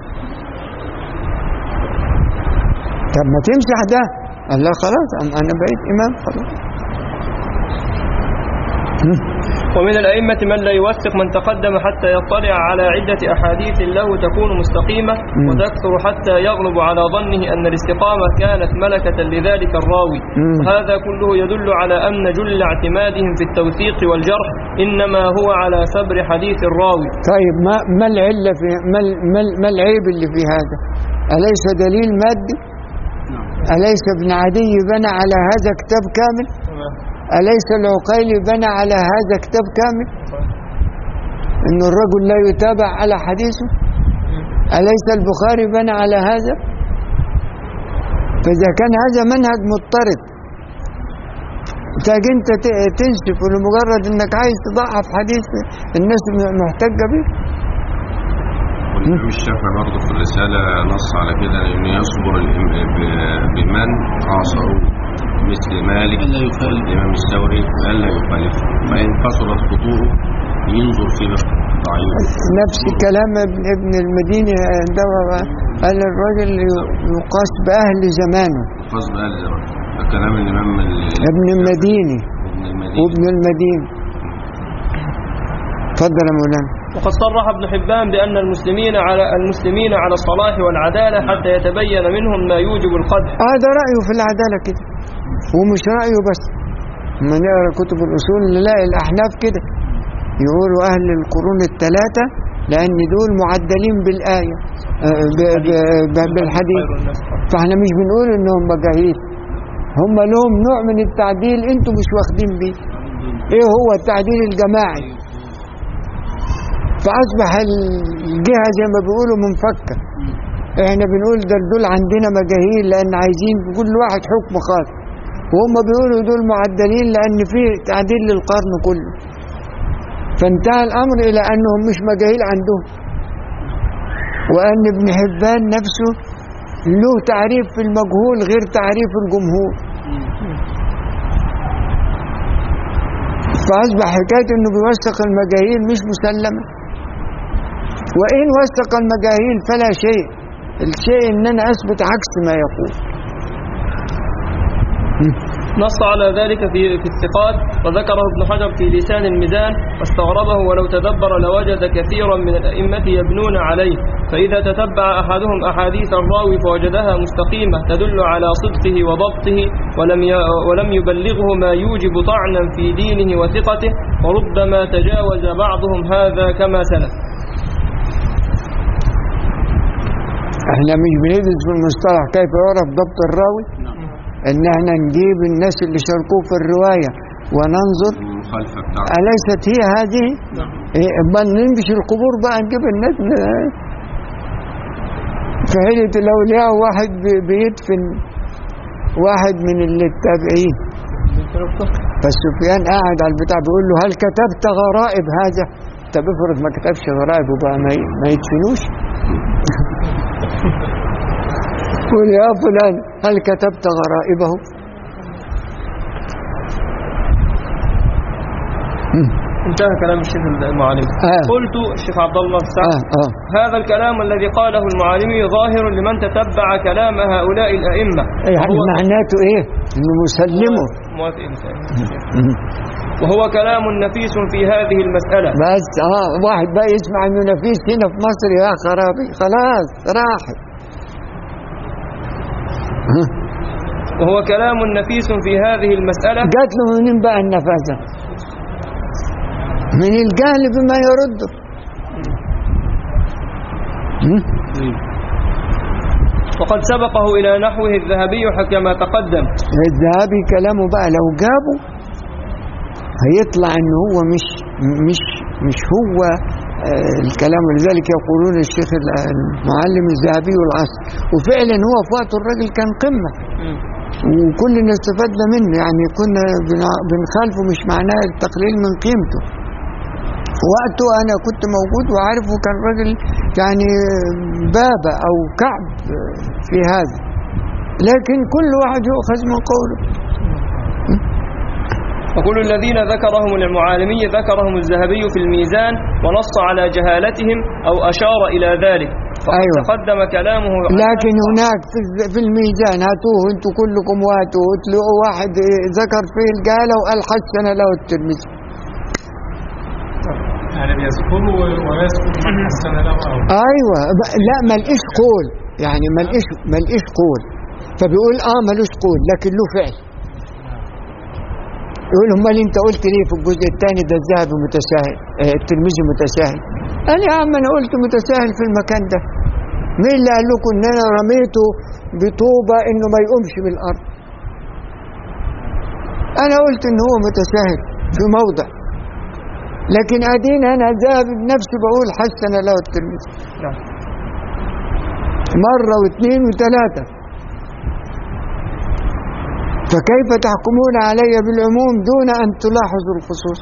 طب ما تمسح ده قال لا خلاص أم- انا بقيت امام خلاص هم. ومن الأئمة من لا يوثق من تقدم حتى يطلع على عدة أحاديث له تكون مستقيمة وتكثر حتى يغلب على ظنه أن الاستقامة كانت ملكة لذلك الراوي مم. وهذا كله يدل على أن جل اعتمادهم في التوثيق والجرح إنما هو على صبر حديث الراوي طيب ما ما العله في ما ال- ما ال- ما العيب اللي في هذا؟ أليس دليل مادي؟ أليس ابن عدي بنى على هذا كتاب كامل؟ أليس العقيلي بنى على هذا كتاب كامل؟ إن الرجل لا يتابع على حديثه؟ أليس البخاري بنى على هذا؟ فإذا كان هذا منهج مضطرد تاج انت ت- تنسف لمجرد انك عايز تضعف حديث الناس م- محتجه به والإمام الشافعي برضه في الرسالة نص على كده إنه يصبر الإم- ب- بمن عاصروه مثل مالك ألا يخالف. والإمام الثوري ألا يخالفه فإن كثرت خطوره ينظر في ضعيف نفس كلام ابن, ابن المديني عندما قال الرجل ي- يقاس بأهل زمانه قصد بقى الزمن ده كلام الإمام ال- ابن المديني ابن المدينة وابن المديني تفضل يا مولانا وقد صرح ابن حبان بأن المسلمين على المسلمين على الصلاح والعدالة حتى يتبين منهم ما يوجب القدح هذا رأيه في العدالة كده ومش رأيه بس لما نقرا كتب الأصول نلاقي الأحناف كده يقولوا أهل القرون الثلاثة لأن دول معدلين بالآية آه، ب- ب- ب- بالحديث خير الناس فاحنا مش بنقول انهم مجاهيل هم لهم نوع من التعديل انتوا مش واخدين بيه ايه هو التعديل الجماعي فاصبح الجهه زي ما بيقولوا منفكه احنا بنقول ده دول عندنا مجاهيل لان عايزين كل واحد حكم خاص وهم بيقولوا دول معدلين لان في تعديل للقرن كله فانتهى الامر الى انهم مش مجاهيل عندهم وان ابن حبان نفسه له تعريف في المجهول غير تعريف الجمهور فأصبح حكاية إنه بيوثق المجاهيل مش مسلمة وإن وثق المجاهيل فلا شيء الشيء إن أنا أثبت عكس ما يقول نص على ذلك في في الثقات وذكره ابن حجر في لسان الميزان واستغربه ولو تدبر لوجد كثيرا من الأئمة يبنون عليه فإذا تتبع أحدهم أحاديث الراوي فوجدها مستقيمة تدل على صدقه وضبطه ولم ي- ولم يبلغه ما يوجب طعنا في دينه وثقته وربما تجاوز بعضهم هذا كما سلف احنا مش بندرس في المصطلح كيف يعرف ضبط الراوي ان احنا نجيب الناس اللي شاركوه في الرواية وننظر المخالفة بتاعته أليست هي هذه؟ إيه أمال نمشي القبور بقى نجيب الناس ن- في حيلة الأولياء واحد بي- بيدفن واحد من اللي التابعين فالسفيان قاعد على البتاع بيقول له هل كتبت غرائب هذا؟ طب افرض ما كتبش غرائب وبقى ما ي- ما يدفنوش قول يا فلان هل كتبت غرائبه؟ انتهى كلام الشيخ المعالم آه. قلت الشيخ عبد الله السعد اه اه هذا الكلام الذي قاله المعالمي ظاهر لمن تتبع كلام هؤلاء الأئمة يعني وهو- معناته ايه؟ انه مسلمه موافق بسؤال. وهو كلام نفيس في هذه المسألة بس اه واحد بقى يسمع انه نفيس هنا في مصر يا خرابي خلاص راحت وهو كلام نفيس في هذه المسألة جات له منين بقى النفاسة من الجهل بما يرده هم؟ وقد سبقه إلى نحوه الذهبي كما تقدم الذهبي كلامه بقى لو جابه هيطلع ان هو مش مش مش هو آه، الكلام ولذلك يقولون الشيخ المعلم الذهبي والعصر وفعلا هو في وقته الراجل كان قمه وكلنا استفدنا منه يعني كنا بنع- بنخالفه مش معناه التقليل من قيمته في وقته انا كنت موجود وعارفه كان راجل يعني بابا او كعب في هذا لكن كل واحد يؤخذ من قوله وكل الذين ذكرهم المعالمي ذكرهم الذهبي في الميزان ونص على جهالتهم أو أشار إلى ذلك فقد أيوة. تقدم كلامه لكن هناك في الز- في الميزان هاتوه انتوا كلكم وهاتوه تلاقوا واحد ذكر فيه الجهالة وقال حسن له الترمذي يعني بيذكره ويذكر من حسن له أو ايوه ب- لا ما لقيش قول يعني ما لقيش ما لقيش قول فبيقول اه ملوش قول لكن له فعل يقول امال انت قلت ليه في الجزء الثاني ده الذهبي متساهل آه، الترمذي متساهل قال يا عم انا قلت متساهل في المكان ده مين اللي قال لكم ان انا رميته بطوبه انه ما يقومش من الارض انا قلت ان هو متساهل في موضع لكن ادين انا ذهب بنفسي بقول حسن له الترمذي نعم. مرة واثنين وثلاثة فكيف تحكمون علي بالعموم دون أن تلاحظوا الخصوص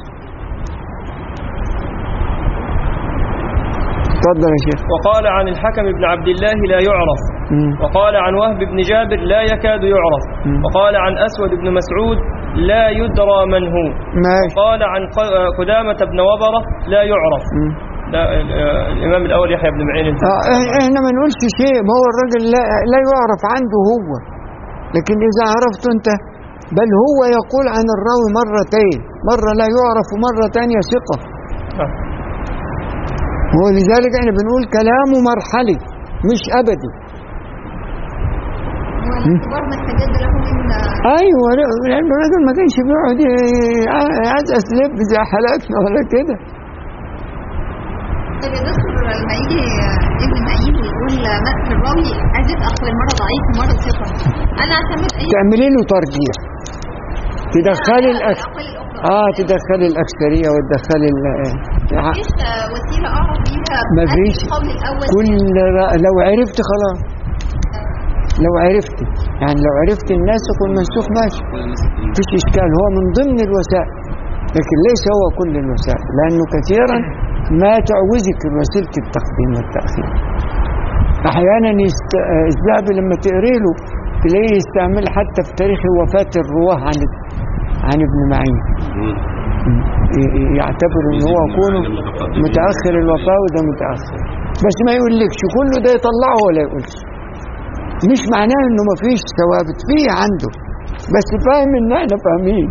تفضل يا شيخ وقال عن الحكم بن عبد الله لا يعرف مم. وقال عن وهب بن جابر لا يكاد يعرف مم. وقال عن أسود بن مسعود لا يدرى من هو ماشي وقال عن ق- قدامة بن وبرة لا يعرف مم. لا ال- آه، الإمام الأول يحيى بن معين آه، إح- احنا ما نقولش شيء ما هو الراجل لا, لا يعرف عنده هو لكن إذا عرفته أنت بل هو يقول عن الراوي مرتين مرة لا يعرف ومرة تانية ثقة آه. ولذلك احنا بنقول كلامه مرحلي مش أبدي هو الاعتبار ما استجد له من ايوه لا- لان الراجل ما كانش بيقعد يعزز لب زي حالاتنا ولا كده طب يا دكتور لما يجي ابن معين ويقول مدح الراوي عايز اقوال مره ضعيف ومره ثقه انا اعتمد اي تعملي له ترجيح تدخلي الأك... الاقوال الاخرى اه تدخلي الاكثريه وتدخلي ال... آه، مفيش وسيله اعرف بيها مفيش. أدي القول الاول كل ر- لو عرفت خلاص لو عرفت يعني لو عرفت الناسخ والمنسوخ ماشي مفيش اشكال هو من ضمن الوسائل لكن ليس هو كل الوسائل لانه كثيرا ما تعوزك وسيله التقديم والتاخير احيانا يست... آه، الذهبي لما تقري له تلاقيه يستعمل حتى في تاريخ وفاه الرواه عن عن ابن معين مم. ي- ي- يعتبر ان هو كونه متاخر الوفاه وده متاخر بس ما يقولكش كله ده يطلعه ولا يقولش مش معناه انه ما فيش ثوابت فيه عنده بس فاهم ان احنا فاهمين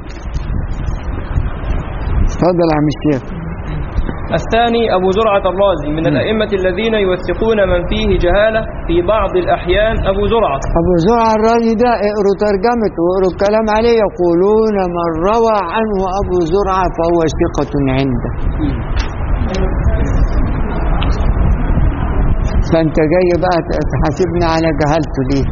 اتفضل يا عم الشيخ الثاني أبو زرعة الرازي من الأئمة الذين يوثقون من فيه جهالة في بعض الأحيان أبو زرعة ابو زرع الرازي ده اقروا ترجمته واقروا الكلام عليه يقولون من روى عنه ابو زرعه فهو ثقه عنده فانت جاي بقى تحاسبني على جهالته ليه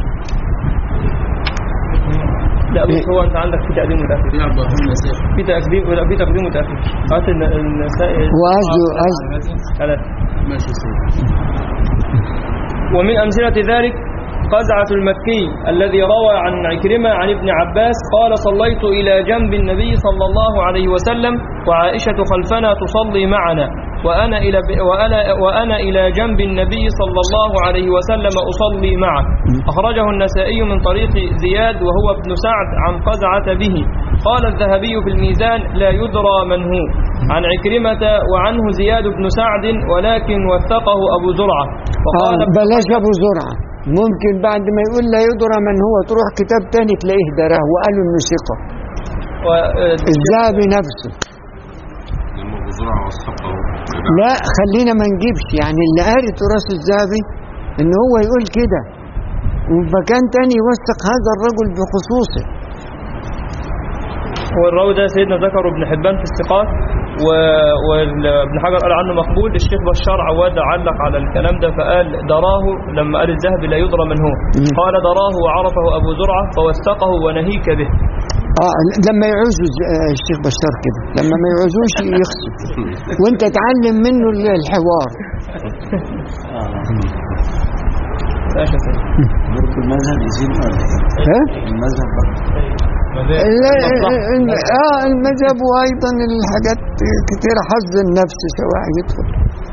لا بص هو أنت عندك في تقديم وتأخير في أربعة مسائل في تقديم لا في تقديم وتأخير هات الن- النسائل وأزو أزو ثلاثة ماشي سيدي ومن أمثلة ذلك قزعة المكي الذي روى عن عكرمة عن ابن عباس قال صليت إلى جنب النبي صلى الله عليه وسلم وعائشة خلفنا تصلي معنا وأنا إلى وأنا وأنا إلى جنب النبي صلى الله عليه وسلم أصلي معه أخرجه النسائي من طريق زياد وهو ابن سعد عن قزعة به قال الذهبي في الميزان لا يدرى من هو عن عكرمة وعنه زياد بن سعد ولكن وثقه أبو زرعة وقال آه بلاش ابو زرعه ممكن بعد ما يقول لا يدرى من هو تروح كتاب تاني تلاقيه دراه وقالوا انه ثقه و- الذهبي نفسه لما ابو زرعه وثقه لا خلينا ما نجيبش يعني اللي قاري تراث الذهبي ان هو يقول كده ومكان تاني يوثق هذا الرجل بخصوصه هو الراوي ده سيدنا ذكر ابن حبان في الثقات و- وابن حجر قال عنه مقبول الشيخ بشار عواد علق على الكلام ده فقال دراه لما قال الذهبي لا يدرى من هو قال دراه وعرفه أبو زرعة فوثقه ونهيك به اه لما يعوزوا الز- آه، الشيخ بشار كده لما ما يعوزوش يخسف وانت تعلم منه ال- الحوار ماشي يا سيدي. برضه المذهب يزيد ولا إيه؟ ها المذهب برضه لا ال- اه المذهب وايضا الحاجات كتير حظ النفس سواء يدخل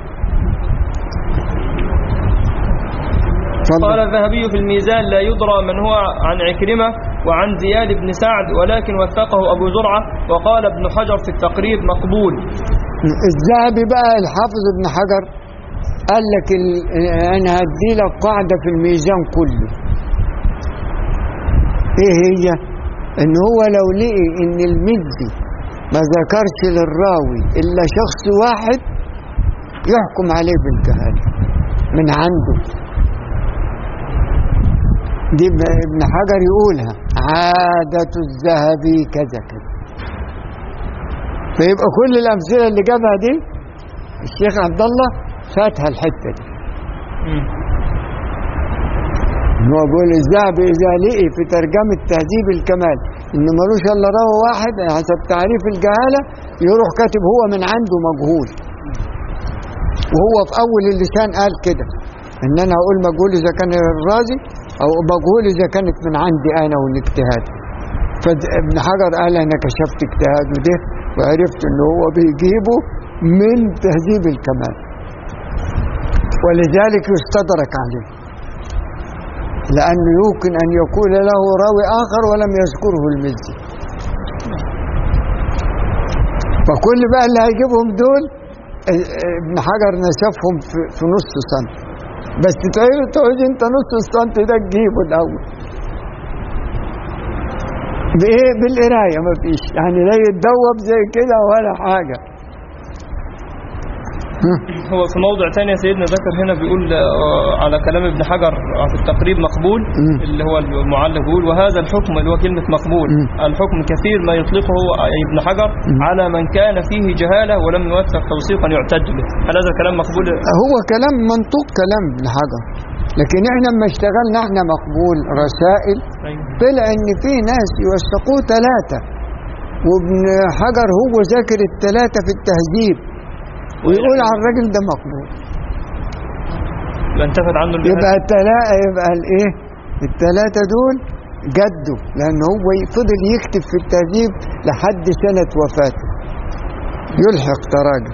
قال اتفضل. الذهبي في الميزان لا يدرى من هو عن عكرمة وعن زياد بن سعد ولكن وثقه أبو زرعة وقال ابن حجر في التقريب مقبول الذهبي بقى الحافظ ابن حجر قال لك ال- انا هدي لك قاعده في الميزان كله ايه هي ان هو لو لقي ان المزي ما ذكرش للراوي الا شخص واحد يحكم عليه بالجهالة من عنده دي ابن ابن حجر يقولها عادة الذهبي كذا كذا فيبقى كل الأمثلة اللي جابها دي الشيخ عبد الله فاتها الحتة دي مم. إن هو بيقول الذهبي إذا لقي في ترجمة تهذيب الكمال إن ملوش إلا راوي واحد حسب تعريف الجهالة يروح كاتب هو من عنده مجهول وهو في أول اللسان قال كده إن أنا هقول مجهول إذا كان الرازي أو مجهول إذا كانت من عندي أنا والاجتهاد فابن حجر قال أنا كشفت اجتهاده ده وعرفت إن هو بيجيبه من تهذيب الكمال ولذلك يستدرك عليه لأنه يمكن أن يكون له راوي آخر ولم يذكره المزي فكل بقى اللي هيجيبهم دول اه، ابن حجر نسفهم في, في نص سنة بس تعيد تعيد انت نص السنت ده تجيبه الأول بإيه بالقراية مفيش يعني لا يتدوب زي كده ولا حاجة هو في موضع ثاني يا سيدنا ذكر هنا بيقول آه، على كلام ابن حجر في التقريب مقبول مم. اللي هو المعلق بيقول وهذا الحكم اللي هو كلمة مقبول مم. الحكم كثير ما يطلقه أي ابن حجر على من كان فيه جهالة ولم يوثق توثيقا يعتد به هل هذا الكلام مقبول؟ هو كلام منطوق كلام ابن حجر لكن احنا لما اشتغلنا احنا مقبول رسائل أيوه. طلع ان في ناس يوثقوه ثلاثة وابن حجر هو ذاكر الثلاثة في التهذيب ويقول على الراجل ده مقبول يبقى انتفت عنه الجهالة. يبقى الثلاثة يبقى الايه الثلاثة دول جدوا لان هو فضل يكتب في التهذيب لحد سنة وفاته يلحق تراجم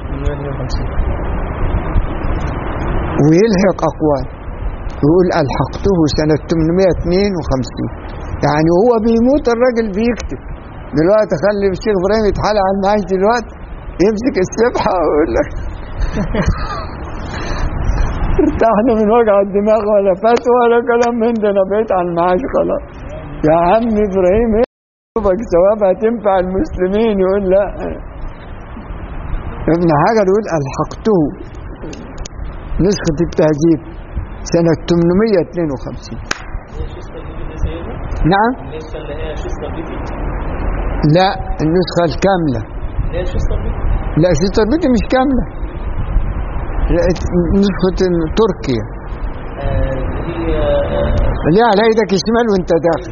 ويلحق أقوال يقول ألحقته سنة 852 يعني هو بيموت الراجل بيكتب دلوقتي خلي الشيخ إبراهيم يتحال على المعاش دلوقتي يمسك السبحة ويقول لك ارتحنا من وجع الدماغ ولا فتوى ولا كلام من ده انا بقيت على المعاش خلاص يا عم ابراهيم ايه شوفك ثواب هتنفع المسلمين يقول لا ابن حجر يقول الحقته نسخة التهذيب سنة 852 نعم لا النسخة الكاملة لا سيستر بيتي مش كاملة لا، نسخة تركيا اللي على ايدك الشمال وانت داخل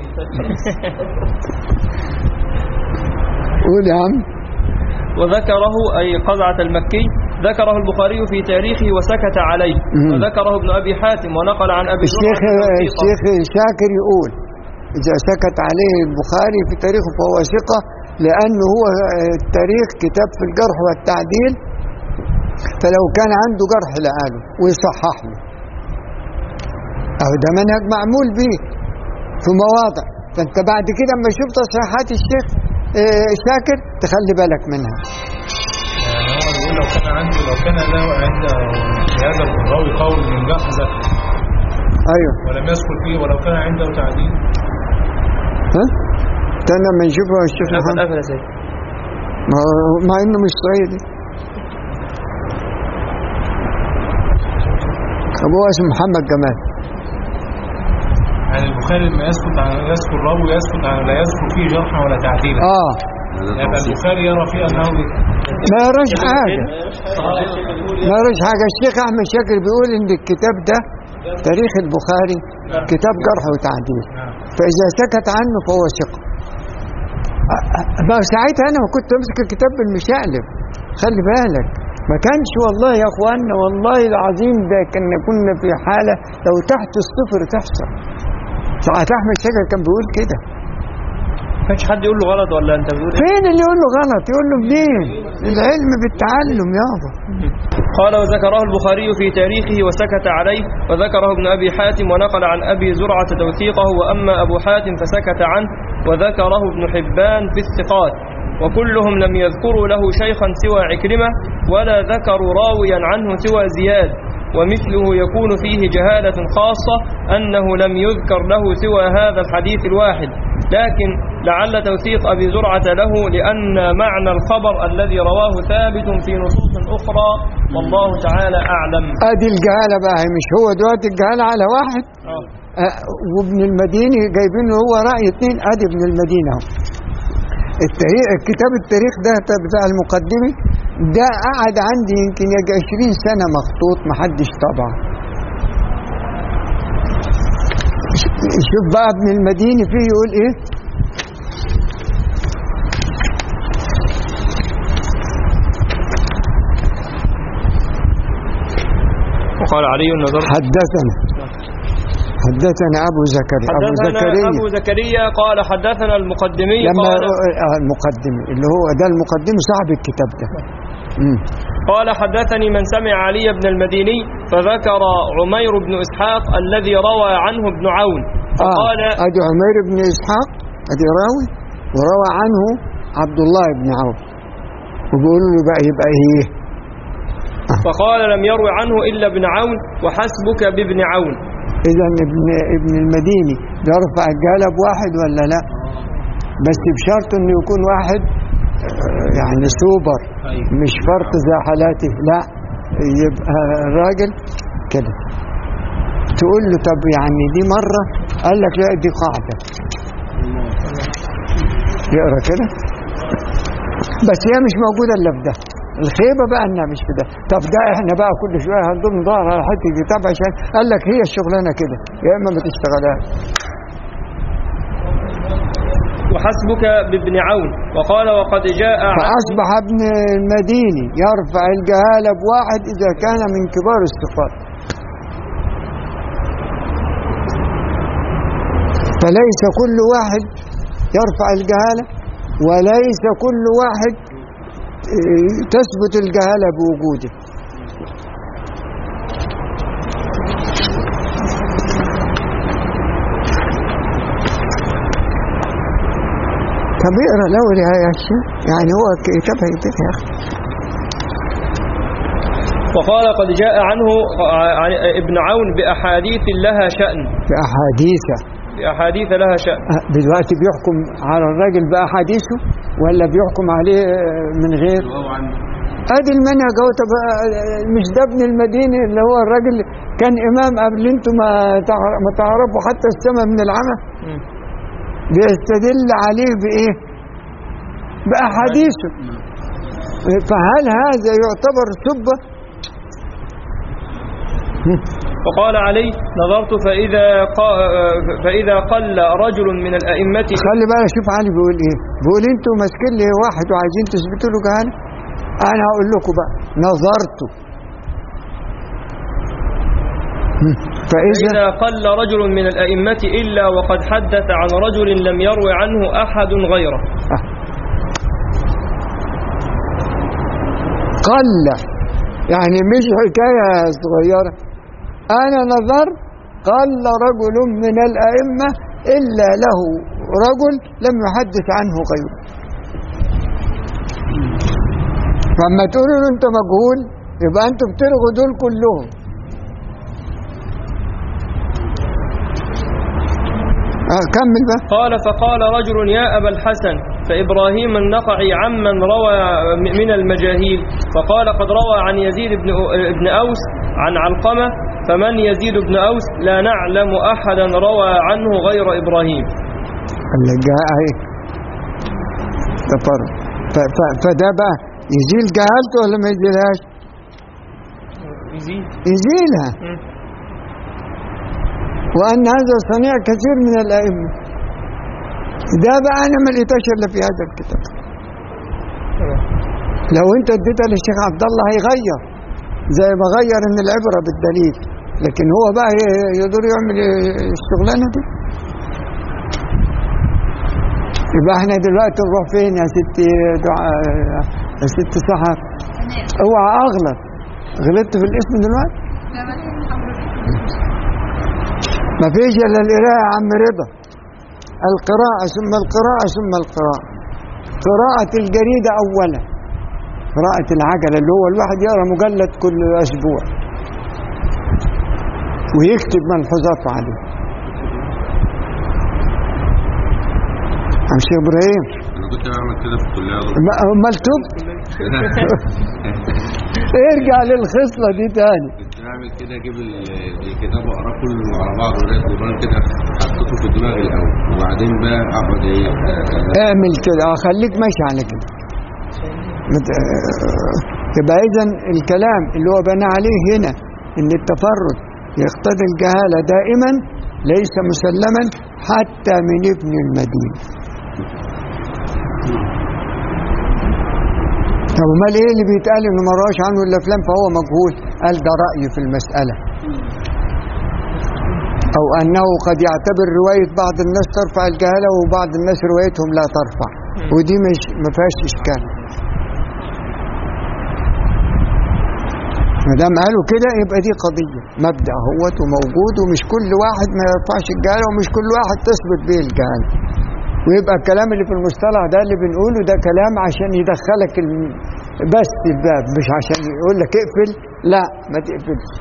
قول يا عم وذكره أي قزعة المكي ذكره البخاري في تاريخه وسكت عليه مم. وذكره ابن أبي حاتم ونقل عن أبي الشيخ زرعة توثيقه. الشيخ شاكر يقول إذا سكت عليه البخاري في تاريخه فهو ثقة لأنه هو التاريخ كتاب في الجرح والتعديل فلو كان عنده جرح لقاله ويصحح له أو ده منهج معمول به في مواضع فأنت بعد كده اما شفت تصحيحات الشيخ آه، شاكر تخلي بالك منها يعني هو بيقول لو كان عنده لو كان له عند هذا الراوي قول من جحزة أيوه ولم يذكر فيه ولو كان عنده تعديل ها استنى لما نشوفها الشيخ قفل محمد قفل يا سيدي ما هو- مع انه مش صعيدي ابوه اسمه محمد جمال يعني البخاري لما يسكت عن يذكر راوي يسكت عن لا يذكر فيه جرحا ولا تعديلا اه يبقى البخاري يرى فيه انه ما يراش حاجه ما يراش حاجه الشيخ احمد شاكر بيقول ان الكتاب ده تاريخ البخاري كتاب جرح وتعديل فاذا سكت عنه فهو ثقه أ- أ- ما ساعتها انا كنت امسك الكتاب بالمشقلب خلي بالك ما كانش والله يا اخوانا والله العظيم ده كنا كنا في حاله لو تحت الصفر تحصل ساعة احمد شاكر كان بيقول كده ما كانش حد يقول له غلط ولا انت بتقول ايه فين اللي يقول له غلط يقول له منين العلم بالتعلم يابا قال وذكره البخاري في تاريخه وسكت عليه وذكره ابن أبي حاتم ونقل عن أبي زرعة توثيقه وأما أبو حاتم فسكت عنه وذكره ابن حبان في الثقات وكلهم لم يذكروا له شيخا سوى عكرمة ولا ذكروا راويا عنه سوى زياد ومثله يكون فيه جهالة خاصة أنه لم يذكر له سوى هذا الحديث الواحد لكن لعل توثيق أبي زرعة له لأن معنى الخبر الذي رواه ثابت في نصوص أخرى والله تعالى أعلم ادي الجهاله بقى مش هو دلوقتي الجهاله على واحد آه. آه، وابن المديني جايبين له هو راي اثنين ادي ابن المدينه اهو التاريخ كتاب التاريخ ده بتاع المقدمه ده قعد عندي يمكن يجي 20 سنه مخطوط محدش طبعه شوف بقى ابن المديني فيه يقول ايه وقال علي نظر حدثنا حدثنا ابو زكريا ابو حدثنا زكريا أبو زكريا قال حدثنا المقدمي لما قال, آه، المقدم اللي هو ده المقدم صاحب الكتاب ده مم. قال حدثني من سمع علي بن المديني فذكر عمير بن إسحاق الذي روى عنه ابن عون فقال آه. ادي عمير بن اسحاق ادي راوي وروى عنه عبد الله بن عوف وبيقول له بقى يبقى ايه فقال لم يروي عنه إلا ابن عون وحسبك بابن عون اذا ابن ابن المديني بيرفع الجهاله بواحد ولا لا بس بشرط انه يكون واحد آه، يعني سوبر أيوة. مش فرط زي حالاته لا يبقى الراجل كده تقول له طب يعني دي مرة قال لك لا دي قاعدة يقرا كده بس هي مش موجودة الا في ده الخيبة بقى انها مش في ده طب ده احنا بقى كل شوية هنضم ندور على حتة كتاب عشان قال لك هي الشغلانة كده يا اما ما تشتغلهاش وحسبك بابن عون وقال وقد جاء عنه فأصبح ابن المديني يرفع الجهالة بواحد إذا كان من كبار الثقات فليس كل واحد يرفع الجهالة وليس كل واحد آه، تثبت الجهالة بوجوده طب اقرا الاول يا يا شيخ يعني هو كتاب هيتك يا اخي وقال قد جاء عنه عن ابن عون بأحاديث لها شأن في احاديثه بأحاديث لها شأن آه، دلوقتي بيحكم على الراجل باحاديثه ولا بيحكم عليه آه، من غير ادي المنهج اهو طب آه، مش ده ابن المدينه اللي هو الراجل كان امام قبل انتم ما تع- ما تعرفوا حتى السماء من العمى مم. بيستدل عليه بايه باحاديثه فهل هذا يعتبر سبه وقال علي نظرت فإذا ق- فإذا قل رجل من الأئمة خلي بقى شوف علي بيقول ايه بيقول انتوا ماسكين لي واحد وعايزين تثبتوا له جهاله انا هقول لكم بقى نظرت هم. فاذا فإذا قل رجل من الأئمة إلا وقد حدث عن رجل لم يروي عنه أحد غيره قل يعني مش حكايه صغيره انا نظرت قل رجل من الائمه الا له رجل لم يحدث عنه غيره فلما تقولوا له انت مجهول يبقى انتوا بتلغوا دول كلهم آه كمل بقى قال فقال رجل يا أبا الحسن فإبراهيم النقعي عمن روى من المجاهيل فقال قد روى عن يزيد بن بن أوس عن علقمة فمن يزيد بن أوس لا نعلم أحدا روى عنه غير إبراهيم اللي جاء اهي تفرق ف- ف- فده بقى يزيل جهالته ولا ما يزيلهاش؟ يزيد يزيلها وأن هذا صنيع كثير من الأئمة ده بقى أنا ما لقيتهاش إلا في هذا الكتاب لو أنت اديتها للشيخ عبد الله هيغير زي ما غير إن العبرة بالدليل لكن هو بقى ي- يقدر يعمل الشغلانة دي يبقى احنا دلوقتي نروح فين يا ست دعاء يا ست سحر تمام اوعى اغلط غلطت في الاسم دلوقتي لا ما لازم حضرتك ما فيش الا القراءة يا عم رضا القراءة ثم القراءة ثم القراءة قراءة الجريدة أولا قراءة العجلة اللي هو الواحد يقرأ مجلد كل أسبوع ويكتب ملحوظات عليه عم شيخ ابراهيم انا كنت بعمل كده في الكليه يا دكتور. ما- امال تب ارجع للخصله دي تاني كنت بعمل كده اجيب ال- الكتاب واقراه كله على بعض ولاقي القران كده حطيته في دماغي الاول وبعدين بقى اقعد ايه اعمل كده اه خليك ماشي على كده مت- آه، يبقى اذا الكلام اللي هو بنى عليه هنا ان التفرد يقتضي الجهاله دائما ليس مسلما حتى من ابن المدينه طب امال ايه اللي بيتقال انه ما رواش عنه الا فلان فهو مجهول قال ده راي في المساله او انه قد يعتبر روايه بعض الناس ترفع الجهاله وبعض الناس روايتهم لا ترفع ودي مش ما فيهاش اشكال ما دام قالوا كده يبقى دي قضيه مبدا اهوت وموجود ومش كل واحد ما يرفعش الجهاله ومش كل واحد تثبت به الجهاله ويبقى الكلام اللي في المصطلح ده اللي بنقوله ده كلام عشان يدخلك الم... بس الباب مش عشان يقول لك اقفل لا ما تقفلش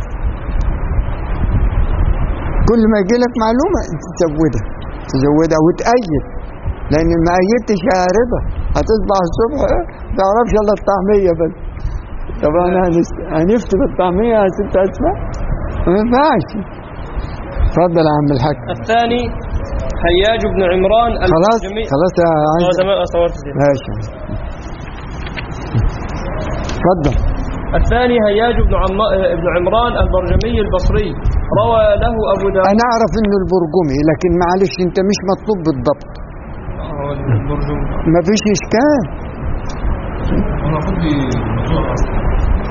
كل ما يجي لك معلومه انت تزودها تزودها وتأيد لان ما أيدتش يا رضا هتصبح الصبح إيه؟ ما تعرفش الا الطعميه بس طب انا هنس- هنفتي بالطعميه يا ست اسماء ما ينفعش اتفضل يا عم الحاج الثاني حياج بن عمران خلاص الجميع خلاص يا اه عايز تمام صورت زين. ماشي اتفضل الثاني هياج بن, عم... بن عمران البرجمي البصري روى له أبو داود انا اعرف انه البرجمي لكن معلش انت مش مطلوب بالضبط هو البرجمي ما فيش اشكال المفروض موضوع اصلا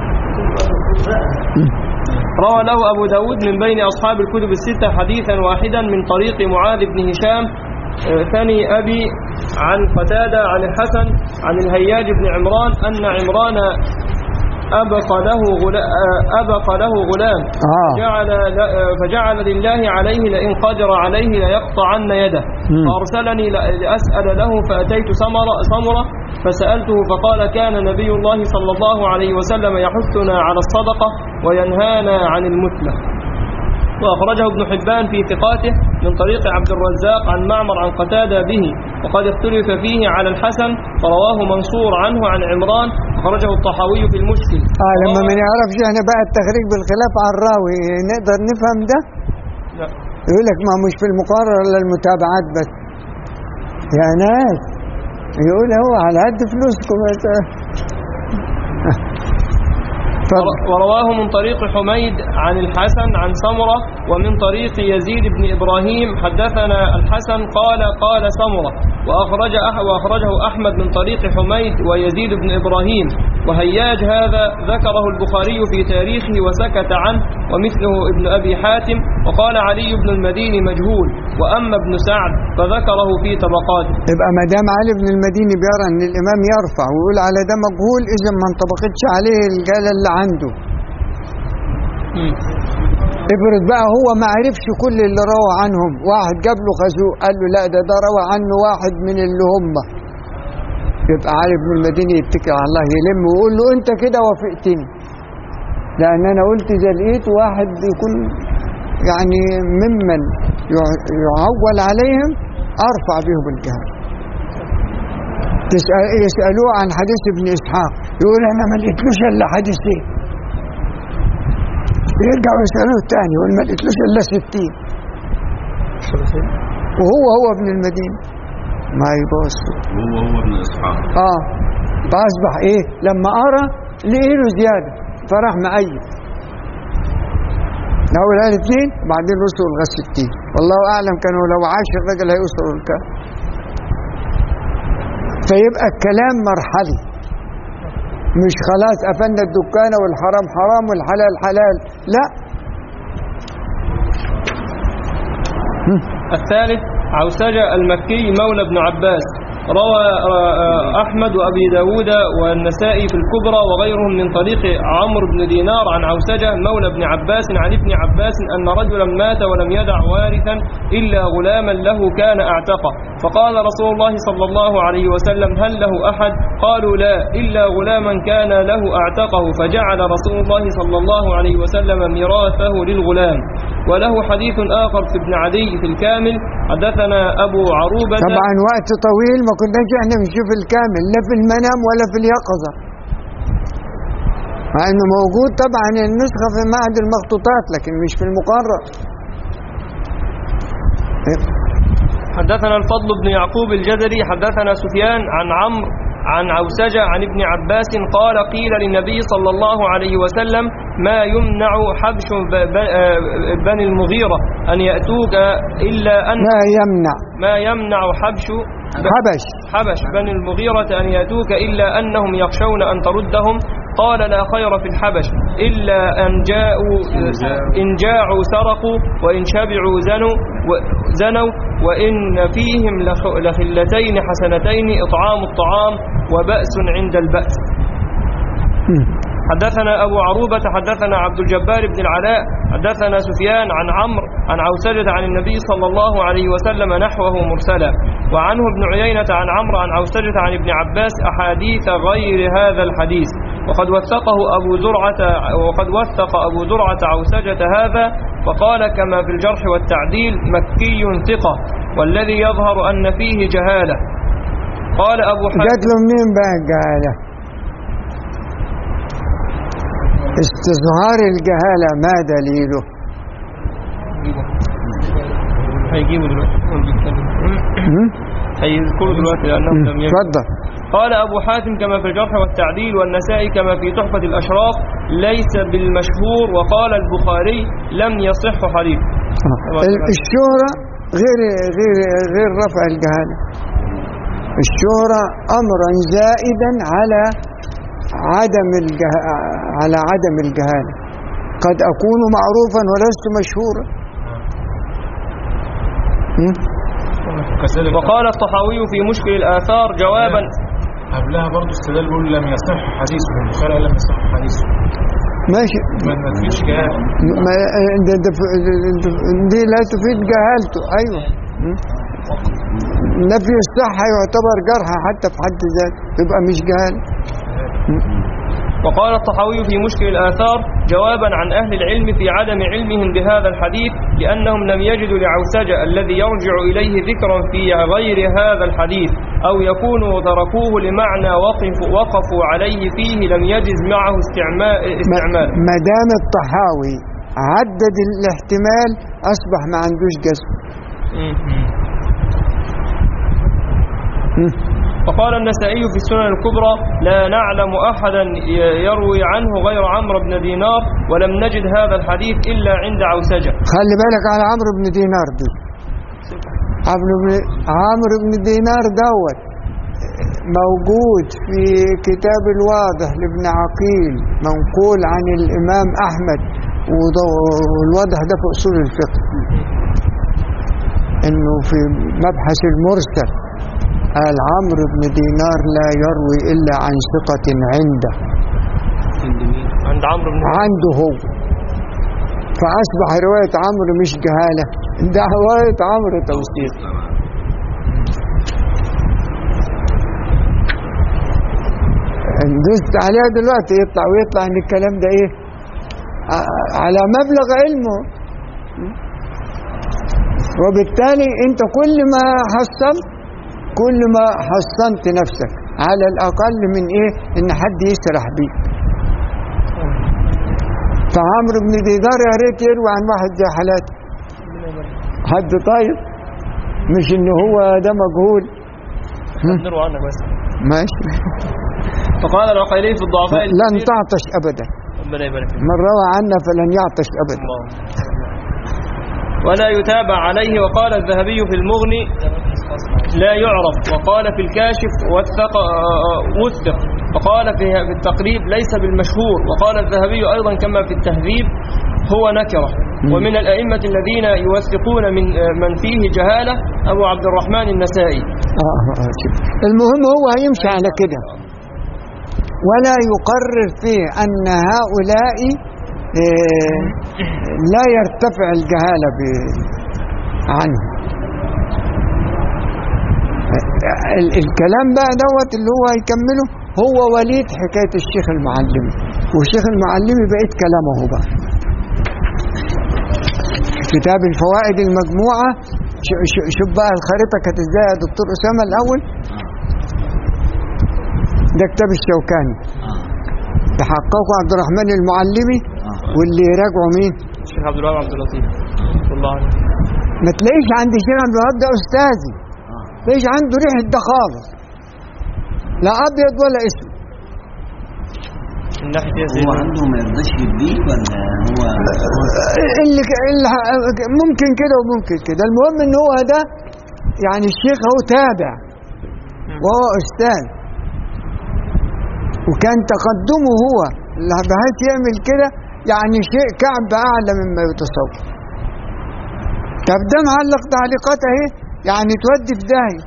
روى له أبو داود من بين أصحاب الكتب الستة حديثا واحدا من طريق معاذ بن هشام آه، ثني أبي عن قتادة عن الحسن عن الهياج بن عمران أن عمران أبق له غلا آه، أبق له غلام اه جعل ل- آه، فجعل لله عليه لئن قدر عليه ليقطعن يده مم. فأرسلني ل- لأسأل له فأتيت سمرة, سمرة فسألته فقال كان نبي الله صلى الله عليه وسلم يحثنا على الصدقة وينهانا عن المثلة وأخرجه ابن حبان في ثقاته من طريق عبد الرزاق عن معمر عن قتادة به وقد اختلف فيه على الحسن فرواه منصور عنه عن عمران أخرجه الطحاوي في المشكل اه لما وروى- ما نعرفش احنا بقى التخريج بالخلاف على الراوي نقدر نفهم ده لا. يقول لك ما مش في المقارنة ولا المتابعات بس يا ناس يقول هو على قد فلوسكم اتفضل. ورواه من طريق حميد عن الحسن عن سمرة ومن طريق يزيد بن إبراهيم حدثنا الحسن قال قال سمرة وأخرج أح وأخرجه أحمد من طريق حميد ويزيد بن إبراهيم وهياج هذا ذكره البخاري في تاريخه وسكت عنه ومثله ابن أبي حاتم وقال علي بن المديني مجهول وأما ابن سعد فذكره في طبقاته يبقى ما دام علي بن المديني بيرى ان الامام يرفع ويقول على ده مجهول اذا ما انطبقتش عليه الجاله اللي عنده افرض بقى هو ما عرفش كل اللي روى عنهم واحد جاب له خازوق قال له لا ده ده روى عنه واحد من اللي هم يبقى علي بن المديني يتكل على الله يلم ويقول له انت كده وافقتني لان انا قلت اذا لقيت واحد يكون يعني ممن يع- يعول عليهم ارفع بهم الجهل تسأل يسألوه عن حديث ابن إسحاق يقول أنا ما لقيتلوش إلا حديثين يرجعوا يسألوه تاني يقول ما لقيتلوش إلا ستين وهو هو ابن المدينة ما يبص هو هو ابن اسحاق اه فأصبح إيه لما أرى لقي له زيادة فراح مأيد الأول قال اثنين بعدين وصلوا لغاية ستين والله أعلم كانوا لو عاش الرجل هيوصلوا لكام فيبقى الكلام مرحلي مش خلاص قفلنا الدكانة والحرام حرام والحلال حلال لا الثالث عوسجة المكي مولى ابن عباس روى آه، أحمد وأبي داود والنسائي في الكبرى وغيرهم من طريق عمرو بن دينار عن عوسجة مولى ابن عباس عن ابن عباس أن رجلا مات ولم يدع وارثا إلا غلاما له كان أعتقه فقال رسول الله صلى الله عليه وسلم هل له أحد قالوا لا إلا غلاما كان له أعتقه فجعل رسول الله صلى الله عليه وسلم ميراثه للغلام وله حديث آخر في ابن عدي في الكامل حدثنا أبو عروبة طبعا وقت طويل ما كناش احنا بنشوف الكامل لا في المنام ولا في اليقظة مع انه موجود طبعا النسخة في معهد المخطوطات لكن مش في المقرر حدثنا الفضل بن يعقوب الجزري حدثنا سفيان عن عمرو عن عوسجة عن ابن عباس قال قيل للنبي صلى الله عليه وسلم ما يمنع حبش ب- ب- آه بني المغيرة أن يأتوك إلا أن ما يمنع ما يمنع حبش حبش حبش بني المغيرة أن يأتوك إلا أنهم يخشون أن تردهم قال لا خير في الحبش إلا أن جاءوا إن جاعوا سرقوا وإن شبعوا زنوا و- زنوا وإن فيهم لخ- لخلتين حسنتين إطعام الطعام وبأس عند البأس حدثنا أبو عروبة حدثنا عبد الجبار بن العلاء حدثنا سفيان عن عمرو عن عوسجة عن النبي صلى الله عليه وسلم نحوه مرسلا وعنه ابن عيينة عن عمرو عن عوسجة عن ابن عباس أحاديث غير هذا الحديث وقد وثقه أبو زرعة وقد وثق أبو زرعة عوسجة هذا وقال كما في الجرح والتعديل مكي ثقة والذي يظهر أن فيه جهالة قال أبو جات حاتم له منين بقى الجهالة استظهار الجهالة ما دليله هيجيبوا دلوقتي هم بيتكلموا. هم؟ هيذكروا دلوقتي لأنهم لم يجدوا اتفضل قال أبو حاتم كما في الجرح والتعديل والنسائي كما في تحفة الأشراف ليس بالمشهور وقال البخاري لم يصح حديث ال- الشهرة غير غير غير رفع الجهالة الشهرة أمرا زائدا على عدم الجه... على عدم الجهالة قد أكون معروفا ولست مشهورا هم؟ كذلك وقال الطحاوي في مشكل الآثار جوابا قبلها برضه استدلال بيقول لم يصح حديثه البخاري قال لم يصح حديثه ماشي ما ما فيش جهاله ما ده ده دي لا تفيد جهالته ايوه م? نفي الصحة يعتبر جرح حتى في حد ذاته يبقى مش جهال وقال الطحاوي في مشكل الآثار جوابا عن أهل العلم في عدم علمهم بهذا الحديث لأنهم لم يجدوا لعوسجة الذي يرجع إليه ذكرا في غير هذا الحديث أو يكونوا تركوه لمعنى وقفوا, وقفوا عليه فيه لم يجز معه استعمال, استعمال ما دام الطحاوي عدد الاحتمال اصبح ما عندوش جزم وقال النسائي في السنن الكبرى لا نعلم أحدا يروي عنه غير عمرو بن دينار ولم نجد هذا الحديث إلا عند عوسجة خلي بالك على عمرو بن دينار دي عمرو بن عمرو بن دينار دوت موجود في كتاب الواضح لابن عقيل منقول عن الإمام أحمد وده- والواضح ده في أصول الفقه إنه في مبحث المرسل قال عمرو بن دينار لا يروي إلا عن ثقة عنده عند عمرو بن عنده هو فأصبح رواية عمرو مش جهالة ده رواية عمرو توثيق دوست عليها دلوقتي يطلع ويطلع ان الكلام ده ايه ع- على مبلغ علمه وبالتالي انت كل ما حصلت كل ما حصنت نفسك على الاقل من ايه ان حد يسرح بيك فعمرو بن دينار يا ريت يروي عن واحد زي حالاتي حد طيب مش ان هو ده مجهول نروى عنك بس ماشي فقال العقيلي في الضعفاء لن الكثير- تعطش ابدا ربنا يبارك فيك. من روى عنا فلن يعطش ابدا الله ولا يتابع عليه وقال الذهبي في المغني لا يعرف وقال في الكاشف وثق آه، وثق وقال في في التقريب ليس بالمشهور وقال الذهبي أيضا كما في التهذيب هو نكرة ومن الأئمة الذين يوثقون من آه، من فيه جهالة أبو عبد الرحمن النسائي آه آه شوف. المهم هو هيمشي على كده ولا يقرر فيه أن هؤلاء آه، لا يرتفع الجهالة ب- عنه ال- الكلام بقى دوت اللي هو هيكمله هو وليد حكاية الشيخ المعلمي والشيخ المعلمي بقيت كلامه هو بقى كتاب الفوائد المجموعة ش- ش- شوف بقى الخريطة كانت ازاي يا دكتور أسامة الأول ده كتاب الشوكاني تحققه عبد الرحمن المعلمي واللي يراجعه مين الشيخ عبد الوهاب عبد اللطيف رضي الله عنه ما تلاقيش عند الشيخ عبد الوهاب ده أستاذي تلاقيش عنده ريحة ده خالص لا أبيض ولا أسود من ناحيه ايه يا هو سيدنا عنده ما يرضاش يديك ولا هو اللي, اللي ممكن كده وممكن كده المهم ان هو ده يعني الشيخ هو تابع وهو استاذ وكان تقدمه هو اللي بحيث يعمل كده يعني شيء كعب اعلى مما يتصور طب ده معلق تعليقات اهي يعني تودي في داهيه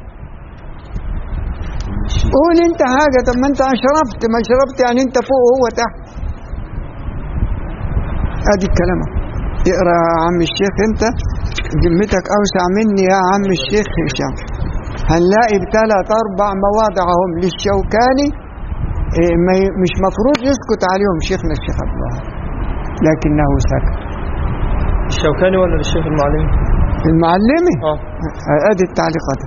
قول انت حاجه طب ما انت اشرفت ما شرفت يعني انت فوق وهو تحت ادي الكلام اهو. اقرا يا عم الشيخ انت ذمتك اوسع مني يا عم الشيخ هشام هنلاقي بثلاث اربع مواضع هم للشوكاني إيه، ما ي- مش مفروض يسكت عليهم شيخنا الشيخ عبد الوهاب لكنه سكت الشوكاني ولا للشيخ المعلمي؟ المعلمي اه ادي التعليقات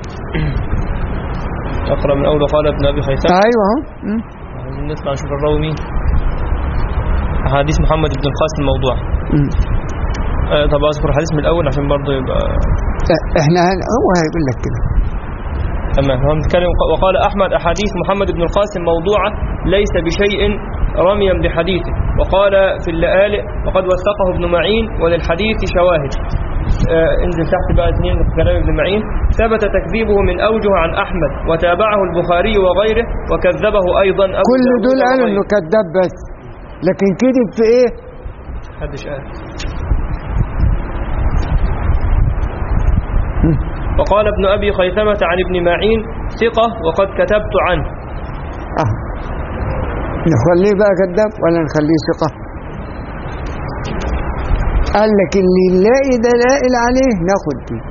اقرا من اول قال ابن ابي خيثمه ايوه اهو مم. عايزين نسمع نشوف الراوي مين احاديث محمد بن القاسم الموضوع مم. آه طب اذكر حديث من الاول عشان برضه يبقى احنا هن- هو هيقول لك كده تمام هو بنتكلم وقال احمد احاديث محمد بن القاسم موضوعه ليس بشيء رميا بحديثه وقال في اللآلئ وقد وثقه ابن معين وللحديث شواهد آه انزل تحت بقى اثنين في كلام ابن معين ثبت تكذيبه من اوجه عن احمد وتابعه البخاري وغيره وكذبه ايضا أبو كل داود دول قالوا وغيره. انه كذاب بس لكن كذب في ايه محدش قال وقال ابن أبي خيثمة عن ابن معين ثقة وقد كتبت عنه اه نخليه بقى كذاب ولا نخليه ثقة قال لك اللي نلاقي دلائل عليه ناخد بيه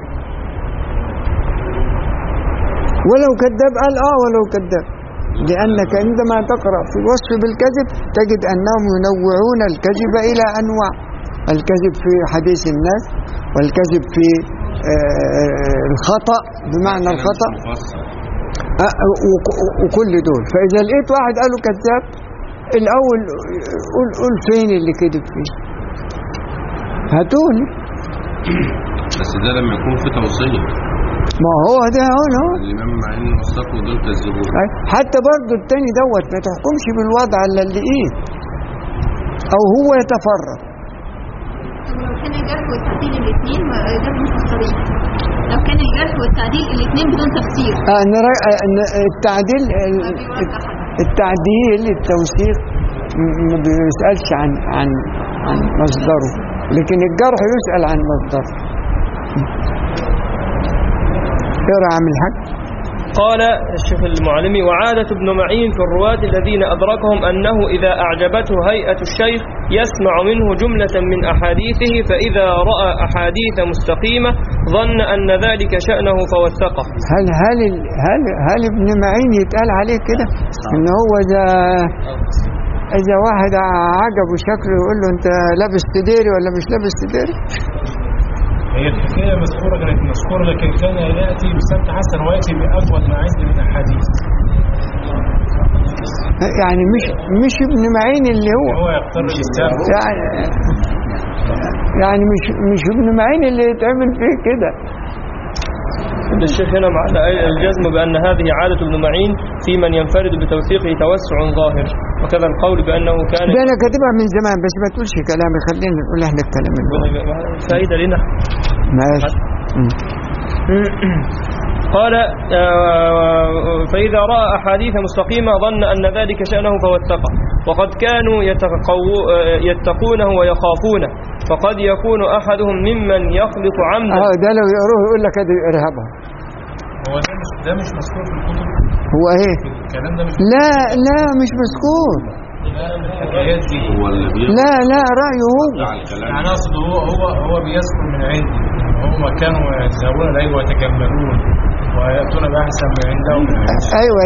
ولو كذاب قال اه ولو كذاب لأنك عندما تقرأ في الوصف بالكذب تجد أنهم ينوعون الكذب إلى أنواع الكذب في حديث الناس والكذب في آه، الخطأ بمعنى الخطأ مفصل أه، وك- وكل دول فإذا لقيت واحد قالوا كذاب الأول قول قول فين اللي كذب فيه هاتوني بس ده لما يكون في توصية ما هو ده هون اهو الإمام مع إنه وثقوا دول كذبوه أي. حتى برضو التاني دوت ما تحكمش بالوضع الا اللي ايه او هو يتفرد طب لو كان الجرح والتعديل الاثنين ده مش مصريين لو كان الجرح والتعديل الاثنين بدون تفسير آه، نرا- آه، ن- التعديل ال- التعديل التوثيق م- ما بيسألش عن عن عن مصدره لكن الجرح يسأل عن مصدره اقرا يا عم الحاج قال الشيخ المعلمي وعادة ابن معين في الرواة الذين أدركهم أنه إذا أعجبته هيئة الشيخ يسمع منه جملة من أحاديثه فإذا رأى أحاديث مستقيمة ظن أن ذلك شأنه فوثقه هل هل ال- هل هل ابن معين يتقال عليه كده ان هو ده اذا واحد عجبه شكله يقول له انت لابس تديري ولا مش لابس تديري هي الحكايه مذكوره كانت مذكوره لكن كان ياتي بسند حسن وياتي باجود ما عند من الاحاديث يعني مش مش ابن معين اللي هو هو يقترب الاسلام يعني يعني مش مش ابن معين اللي يتعمل فيه كده الشيخ هنا مع الجزم بأن هذه عادة ابن معين في من ينفرد بتوثيقه توسع ظاهر وكذا القول بأنه كان ده انا كاتبها من زمان بس ما تقولش كلامي خلينا نقول احنا الكلام اللي فائدة لنا ماشي مم. قال آه، فإذا رأى أحاديث مستقيمة ظن أن ذلك شأنه فوثقه وقد كانوا يتقو- آه، يتقونه ويخافونه فقد يكون أحدهم ممن يخلط عمدا اه ده لو يقروه يقول لك ادي ارهابها هو ده مش ده مش مذكور في الكتب هو ايه الكلام ده مش لا لا مش مذكور الحكايات دي هو اللي بيقطع لا لا رايه هو الكلام يعني اقصد هو هو هو بيذكر من عندي هم كانوا يذهبون اليه ويتجملون ويأتون بأحسن ما عندهم ايوه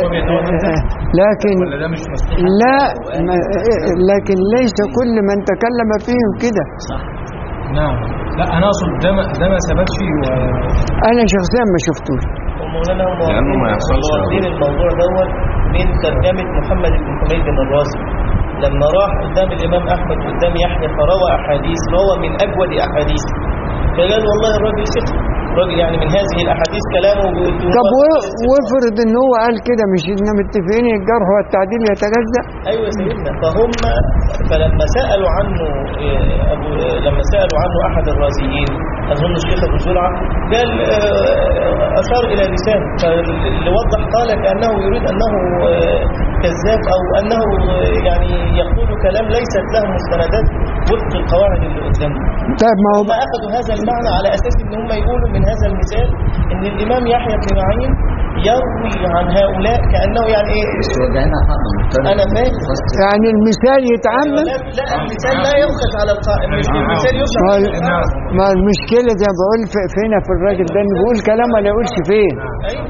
لكن ولا ده مش مسموح لا ما لكن ليس كل من تكلم فيهم كده نعم لا أنا أقصد ده ما ده ما ثبتش و... انا شخصيا ما شفتوش ومولانا هم لأنه ما واخدين- يحصلش واخدين الموضوع دوت من ترجمة محمد بن حميد بن الرازي لما راح قدام الإمام أحمد قدام يحيى فروى أحاديث روى من أجود أحاديث فقال والله الراجل ثقة الراجل يعني من هذه الأحاديث كلامه بيقول- طب و- وافرض ان هو قال كده مش احنا متفقين الجرح والتعديل يتجزأ ايوه يا سيدنا فهم فلما سالوا عنه آه، ابو آه، لما سالوا عنه احد الرازيين اظن الشيخ ابو زرعه قال آه، اشار الى لسانه فاللي وضح قال كانه يريد انه آه، كذاب او انه آه، يعني يقول كلام ليست له مستندات وفق القواعد اللي قدامه طيب ما هو هم اخذوا هذا المعنى على اساس ان هم يقولوا من هذا المثال ان الامام يحيى بن معين يروي عن هؤلاء كانه يعني ايه بس هو ده هنا حق مختلف أنا فاهم. يعني المثال يتعمم لا لا المثال لا يؤخذ على القائم مش المثال ما, يؤخذ ما المشكلة زي ما بقول في- فينا في الراجل ده انه بيقول كلام ولا يقولش فين أيوة.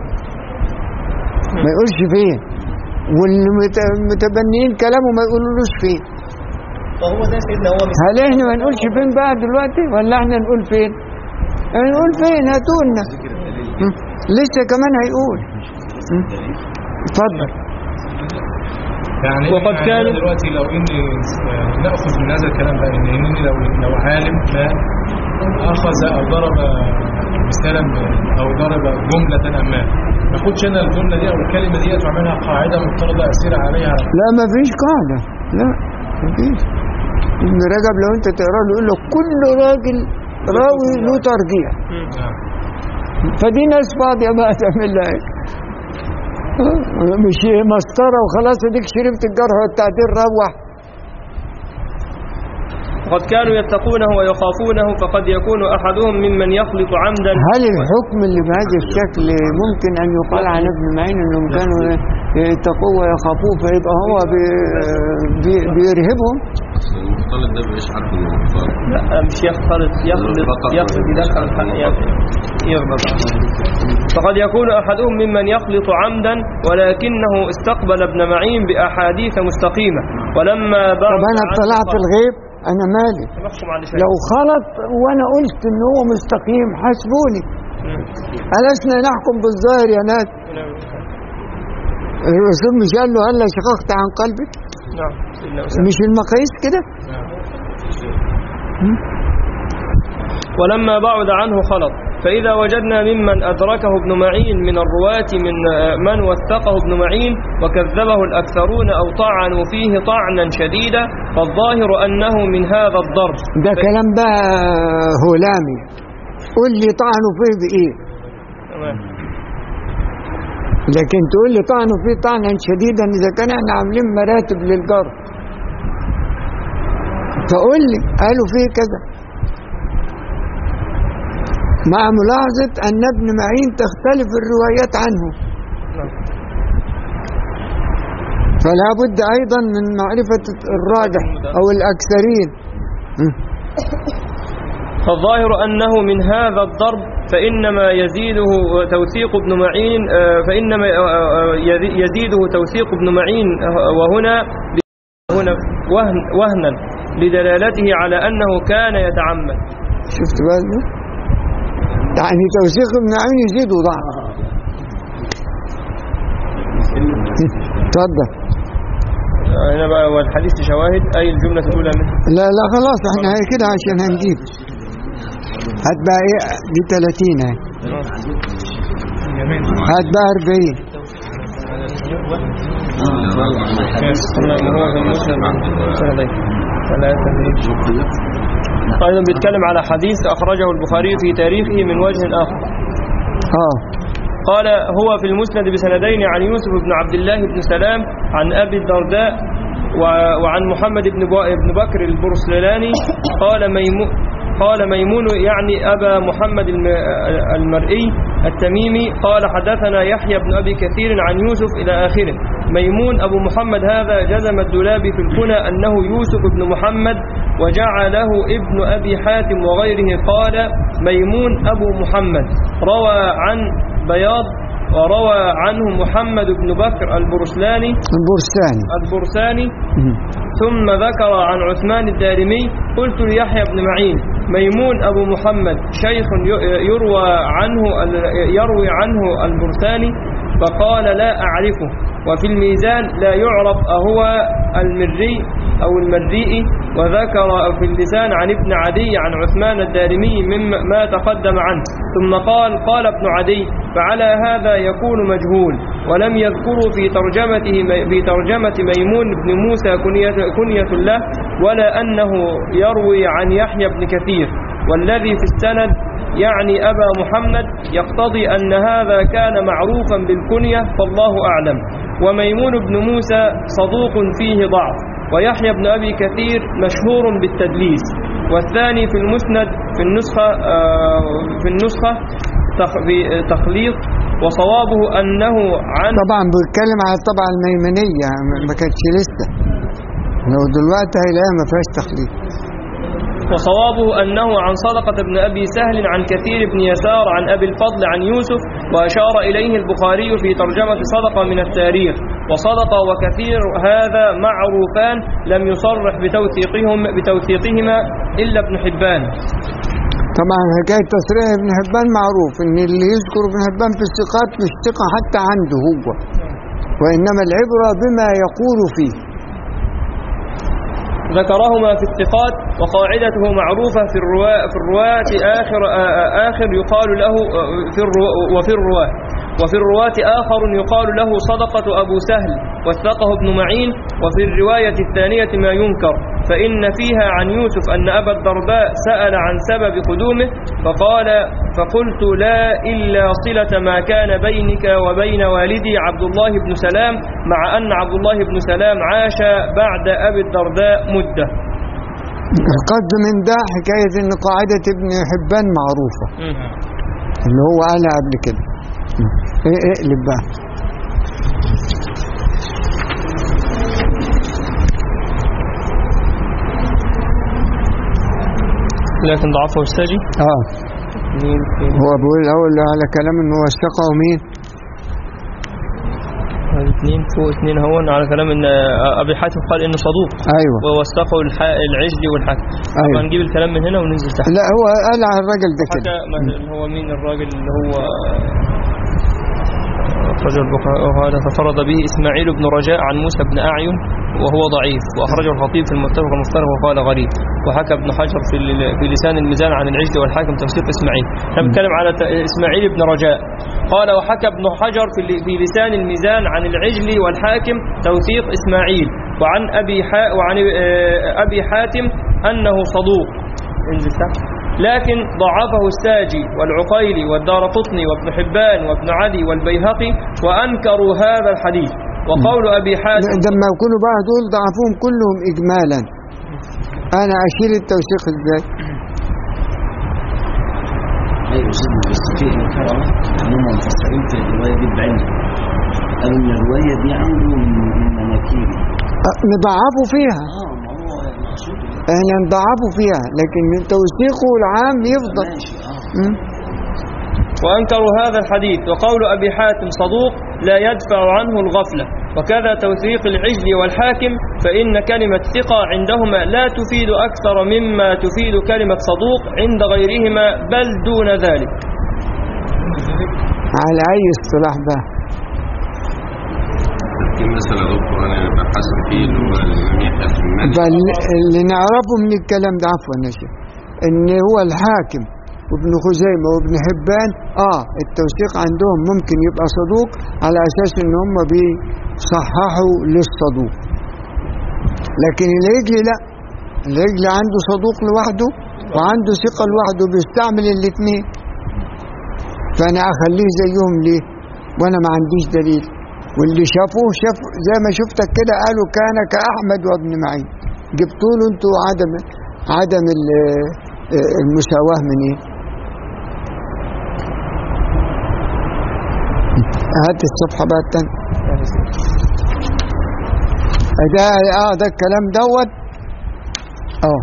ما يقولش فين والمتبنيين كلامه ما يقولولوش فين فهو ده سيدنا هو مثال هل احنا ما نقولش فين بقى دلوقتي ولا احنا نقول فين نقول فين هاتولنا م? لسه كمان هيقول م? اتفضل يعني وقد يعني كان- أنا دلوقتي لو اني آه، ناخذ من هذا الكلام بقى ان انني لو لو عالم ما اخذ او ضرب مثالا ب- او ضرب جمله ما ما اخدش انا الجمله دي او الكلمه دي واعملها قاعده مفترضه اسير عليها لا ما فيش قاعدة لا ما فيش ابن رجب لو انت تقرا له يقول لك كل راجل راوي له ترجيح نعم. فدي ناس فاضية بقى تعمل لها ايه آه، مش مسطرة وخلاص اديك شربت الجرح والتعديل روح وقد كانوا يتقونه ويخافونه فقد يكون أحدهم ممن يخلط عمدا هل الحكم اللي بهذا الشكل ممكن ان يقال عن ابن معين انهم كانوا يتقوه ويخافوه فيبقى هو بي- بي- بيرهبهم بس المختلط ده مبقاش عارف انه مختلط لا مش يختلط يخلط يخلط يدخل الحق يغلط فقد يكون أحدهم ممن يخلط عمدا ولكنه استقبل ابن معين بأحاديث مستقيمة ولما بعد طب انا عنه اطلعت قال- الغيب انا مالي نحكم على شيء لو خلط وانا قلت ان هو مستقيم حاسبوني ألسنا نحكم بالظاهر يا ناس الرسول مش قال له هلا شققت عن قلبك نعم سيدنا أسامة. مش المقاييس كده ولما بعد عنه خلط فإذا وجدنا ممن أدركه ابن معين من الرواة من آه، من وثقه ابن معين وكذبه الأكثرون أو طعنوا فيه طعنا شديدا فالظاهر أنه من هذا الضرب ده كلام بقى هلامي قول لي طعنوا فيه بايه تمام. لكن تقول لي طعنوا فيه طعنا شديدا اذا كان احنا عاملين مراتب للجرح فقول لي قالوا فيه كذا مع ملاحظة أن ابن معين تختلف الروايات عنه نعم. فلا بد أيضا من معرفة الراجح أو الأكثرين م. فالظاهر أنه من هذا الضرب فإنما يزيده توثيق ابن معين آه، فإنما آه، آه، يزي- يزيده توثيق ابن معين آه، وهنا هنا وهن وهنا لدلالته على أنه كان يتعمد شفت بقى ده؟ يعني توثيق ابن معين يزيد وضعف اتفضل آه، هنا بقى والحديث شواهد أي الجملة الأولى منه لا لا خلاص احنا هي كده عشان هنجيب هات بقى ايه دي 30 اهي يمين هات بقى 40 هو في المسلم سهلين. ثلاثة أيضا بيتكلم على حديث أخرجه البخاري في تاريخه من وجه آخر اه قال هو في المسند بسندين عن يوسف بن عبد الله بن سلام عن أبي الدرداء و- وعن محمد بن بو- بن بكر البرسلاني قال ميمون قال ميمون يعني أبا محمد الم- المرئي التميمي قال حدثنا يحيى بن أبي كثير عن يوسف إلى آخره ميمون أبو محمد هذا جزم الدولابي في الكنى أنه يوسف بن محمد وجعله ابن أبي حاتم وغيره قال ميمون أبو محمد روى عن بياض وروى عنه محمد بن بكر البرسلاني البرساني البرساني مم. ثم ذكر عن عثمان الدارمي قلت ليحيى بن معين ميمون أبو محمد شيخ ي- يروى عنه يروي عنه البرساني فقال لا أعرفه وفي الميزان لا يعرف أهو المري أو المريء وذكر في اللسان عن ابن عدي عن عثمان الدارمي مما ما تقدم عنه ثم قال قال ابن عدي فعلى هذا يكون مجهول ولم يذكروا في ترجمته في ترجمة ميمون بن موسى كنية, كنية له ولا أنه يروي عن يحيى بن كثير والذي في السند يعني أبا محمد يقتضي أن هذا كان معروفا بالكنية فالله أعلم وميمون بن موسى صدوق فيه ضعف ويحيى بن أبي كثير مشهور بالتدليس والثاني في المسند في النسخة آه، في النسخة تخ- في- تخليط وصوابه أنه عن طبعا بيتكلم على الطبعة الميمنية ما- ما كانتش لسه لو دلوقتي هيلاقيها ما فيهاش تخليط وصوابه أنه عن صدقة بن أبي سهل عن كثير بن يسار عن أبي الفضل عن يوسف وأشار إليه البخاري في ترجمة صدقة من التاريخ وصدقة وكثير هذا معروفان لم يصرح بتوثيقهم بتوثيقهما إلا ابن حبان طبعا حكاية تصريح ابن حبان معروف ان اللي يذكر ابن حبان في الثقات مش ثقة حتى عنده هو وإنما العبرة بما يقول فيه ذكرهما في الثقات وقاعدته معروفة في الرواة في الرواة آخر آ- آخر يقال له في الرواة وفي الرواة وفي الرواة آخر يقال له صدقة أبو سهل وثقه ابن معين وفي الرواية الثانية ما ينكر فإن فيها عن يوسف أن أبا الدرداء سأل عن سبب قدومه فقال فقلت لا إلا صلة ما كان بينك وبين والدي عبد الله بن سلام مع أن عبد الله بن سلام عاش بعد أبي الدرداء مدة القصد من ده حكاية ان قاعدة ابن حبان معروفة اللي هو قالها قبل كده ايه اقلب بقى لكن ضعفه الساجي اه هو بيقول الاول على كلام ان هو اشتقى مين هذه اثنين فوق اثنين هون على كلام ان ابي حاتم قال انه صدوق ايوه ووثقه الح- العجلي والحاكم أيوة. طبعا نجيب الكلام من هنا وننزل تحت لا هو قال على الراجل ده كده حكى ما- اللي هو مين الراجل اللي هو أخرج البخاري وهذا تفرد به إسماعيل بن رجاء عن موسى بن أعين وهو ضعيف وأخرجه الخطيب في المتفق المفترق وقال غريب وحكى ابن حجر في ال- في لسان الميزان عن العجل والحاكم توثيق إسماعيل احنا بنتكلم على ت- إسماعيل بن رجاء قال وحكى ابن حجر في ال- في لسان الميزان عن العجل والحاكم توثيق إسماعيل وعن أبي حا وعن آه، أبي حاتم أنه صدوق انزل تحت لكن ضعفه الساجي والعقيلي والدار قطني وابن حبان وابن عدي والبيهقي وأنكروا هذا الحديث وقول أبي حاتم ده لما يكونوا بقى دول ضعفوهم كلهم اجمالا انا اشيل التوثيق ازاي ايوه سيدنا بس في انكار هم مفسرين في الروايه دي بعلم قالوا ان الروايه دي عنده من من مناكير أه، نضعفوا فيها اه ما هو المقصود احنا نضعفوا فيها لكن توثيقه العام يفضل ماشي اه مم. وأنكروا هذا الحديث وقول أبي حاتم صدوق لا يدفع عنه الغفلة وكذا توثيق العجل والحاكم فإن كلمة ثقة عندهما لا تفيد أكثر مما تفيد كلمة صدوق عند غيرهما بل دون ذلك على اي اصطلاح بقى في مثلا يا دكتور انا بحثت فيه اللي هو الامام يحيى بن مالك بل اللي نعرفه من الكلام ده عفوا يا شيخ ان هو الحاكم وابن خزيمة وابن حبان اه التوثيق عندهم ممكن يبقى صدوق على اساس ان هم بيصححوا للصدوق لكن العجل لا العجل عنده صدوق لوحده وعنده ثقة لوحده بيستعمل الاثنين فانا اخليه زيهم ليه وانا ما عنديش دليل واللي شافوه شاف زي ما شفتك كده قالوا كان كأحمد وابن معين جبتوا له انتوا عدم عدم ال- المساواة من ايه هات الصفحة بقى التانية ده اه ده الكلام دوت اه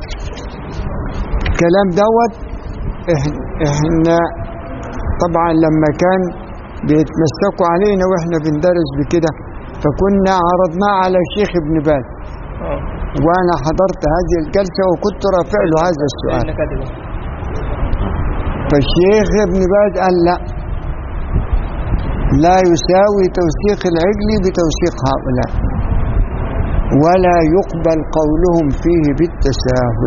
الكلام دوت إح- احنا طبعا لما كان بيتمسكوا علينا واحنا بندرس بكده فكنا عرضناه على الشيخ ابن باز اه وانا حضرت هذه الجلسه وكنت رافع له هذا السؤال لأن كاتبه فالشيخ ابن باز قال لا لا يساوي توثيق العجل بتوثيق هؤلاء ولا يقبل قولهم فيه بالتساهل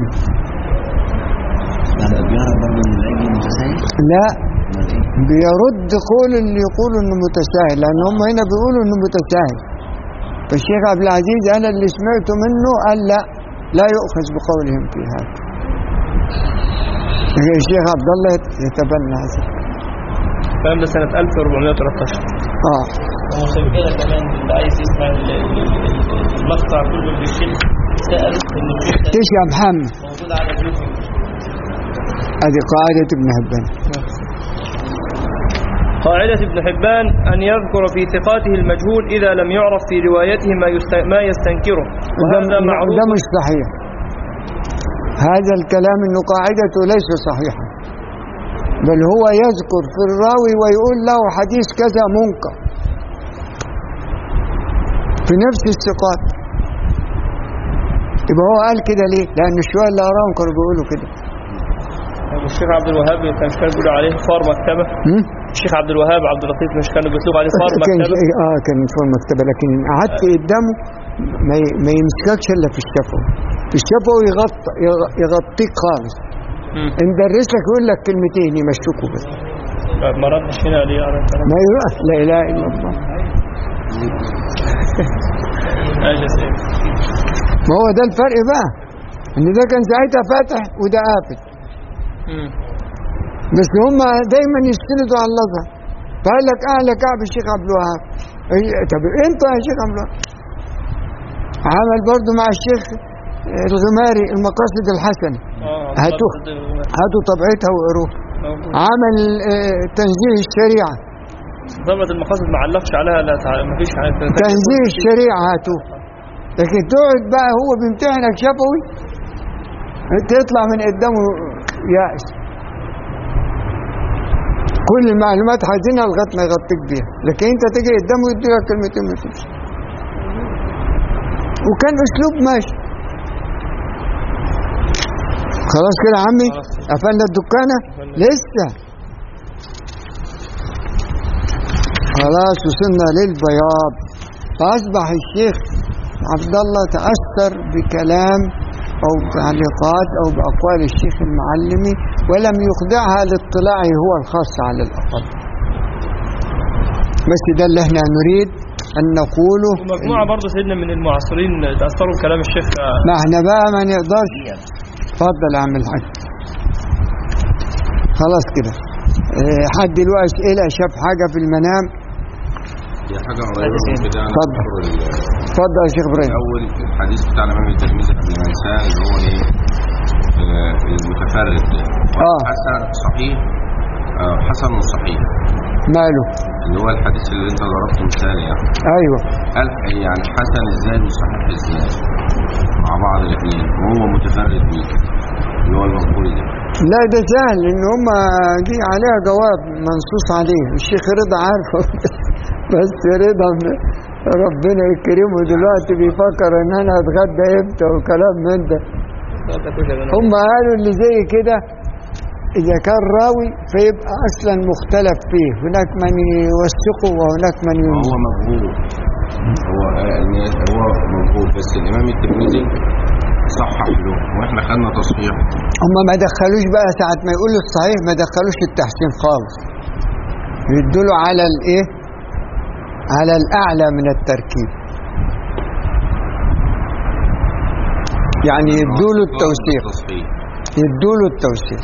هذا بيعرف برضه ان العجل متساهل لا امال ايه؟ بيرد قول اللي يقولوا انه متساهل لان هم هنا بيقولوا انه متساهل فالشيخ عبد العزيز انا اللي سمعته منه قال لا لا يؤخذ بقولهم في هذا الشيخ عبد الله يتبنى هذا الكلام ده سنة 1413 اه ومسجلة كمان اللي عايز يسمع ال- ال- ال- المقطع كله اللي الشيخ سأل إن الشيخ ده ايش يا محمد موجود على اليوتيوب هذه قاعدة ابن هبان قاعدة ابن حبان أن يذكر في ثقاته المجهول إذا لم يعرف في روايته ما, يست... ما يستنكره وهذا ده, معروف ده مش صحيح هذا الكلام انه قاعدته ليس صحيحا بل هو يذكر في الراوي ويقول له حديث كذا منكر في نفس الثقات يبقى هو قال كده ليه؟ لأن الشوية اللي أراهم كانوا بيقولوا كده الشيخ عبد الوهاب كان مش كانوا بيقولوا عليه فار مكتبة هم؟ الشيخ عبد الوهاب عبد اللطيف مش كانوا بيطلقوا عليه فار كان مكتبة اه كان في المكتبة لكن إن قعدت قدامه ما ي- ما يمسككش الا في الشفوي في الشفوي يغطي يغ- يغطيك خالص مم. ندرس لك يقول لك كلمتين يمشوكوا بس ما ردش هنا ليه على الكلام ما يروح لا اله الا الله أجل سيد. ما هو ده الفرق بقى ان ده كان ساعتها فاتح وده قافل مم. بس هم دايما يستندوا على الازهر فقال لك اعلى كعب الشيخ عبد الوهاب إيه، طب انت يا شيخ عبد الوهاب عمل برضه مع الشيخ الغماري المقاصد الحسنه اه هاتوه. هاتوا طبعتها وقروها موجود. عمل آه، تنزيه الشريعه ضبط المقاصد ما علقش عليها لا تع... ما فيش حاجة تنزيه الشريعه هاتوه لكن تقعد بقى هو بيمتحنك شفوي تطلع من قدامه يائس كل المعلومات عايزينها لغايه ما يغطيك بيها لكن انت تيجي قدامه يدي لك كلمتين ما تمشي وكان اسلوب ماشي خلاص كده يا عمي خلاص. قفلنا الدكانه لسه خلاص وصلنا للبياض فاصبح الشيخ عبد الله تاثر بكلام او بتعليقات او باقوال الشيخ المعلمي ولم يخضعها لاطلاعه هو الخاص على الاقل بس ده اللي احنا نريد ان نقوله مجموعة برضه سيدنا من المعاصرين تأثروا بكلام الشيخ آه، ما احنا بقى ما نقدرش اتفضل يا عم الحاج خلاص كده اه، حد له اسئله شاف حاجه في المنام دي حاجة قريبة من كده أنا اتفضل. أذكر ال- اتفضل يا شيخ ابراهيم الأول الحديث بتاع الإمام الترمذي قبل ما ننساه اللي هو إيه آه، المتفرد ده آه. حسن صحيح آه، حسن وصحيح ماله اللي هو الحديث اللي أنت ضربته مثال يعني ايوه قال يعني حسن إزاي وصحيح إزاي مع بعض الاثنين وهو متفرد بيه اللي هو المقبول ده لا ده سهل ان هم جه عليها جواب منصوص عليه الشيخ رضا عارفه بس رضا م- ربنا يكرمه دلوقتي بيفكر ان انا اتغدى امتى وكلام من ده ده كشري أنا. هم قالوا اللي زي كده اذا كان راوي فيبقى اصلا مختلف فيه هناك من يوثقه وهناك من هو ينظر مجهول هو آه، الناس- هو مجهول بس الإمام الترمذي صحح له واحنا خدنا تصحيح هم ما دخلوش بقى ساعة ما يقولوا الصحيح ما دخلوش التحسين خالص يدلوا على الايه على الاعلى من التركيب يعني يدوا له التوثيق التصحيح يدوا له التوثيق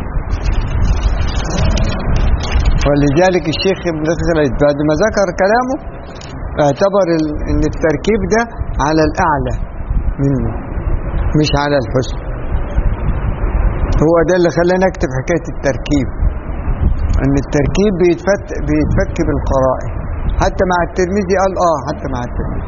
ولذلك الشيخ ابن خليل بعد ما ذكر كلامه اعتبر ال- ان التركيب ده على الاعلى منه مش على الحسن هو ده اللي خلاني اكتب حكايه التركيب ان التركيب بيتفك بيتفك بالقرائن حتى مع الترمذي قال اه حتى مع الترمذي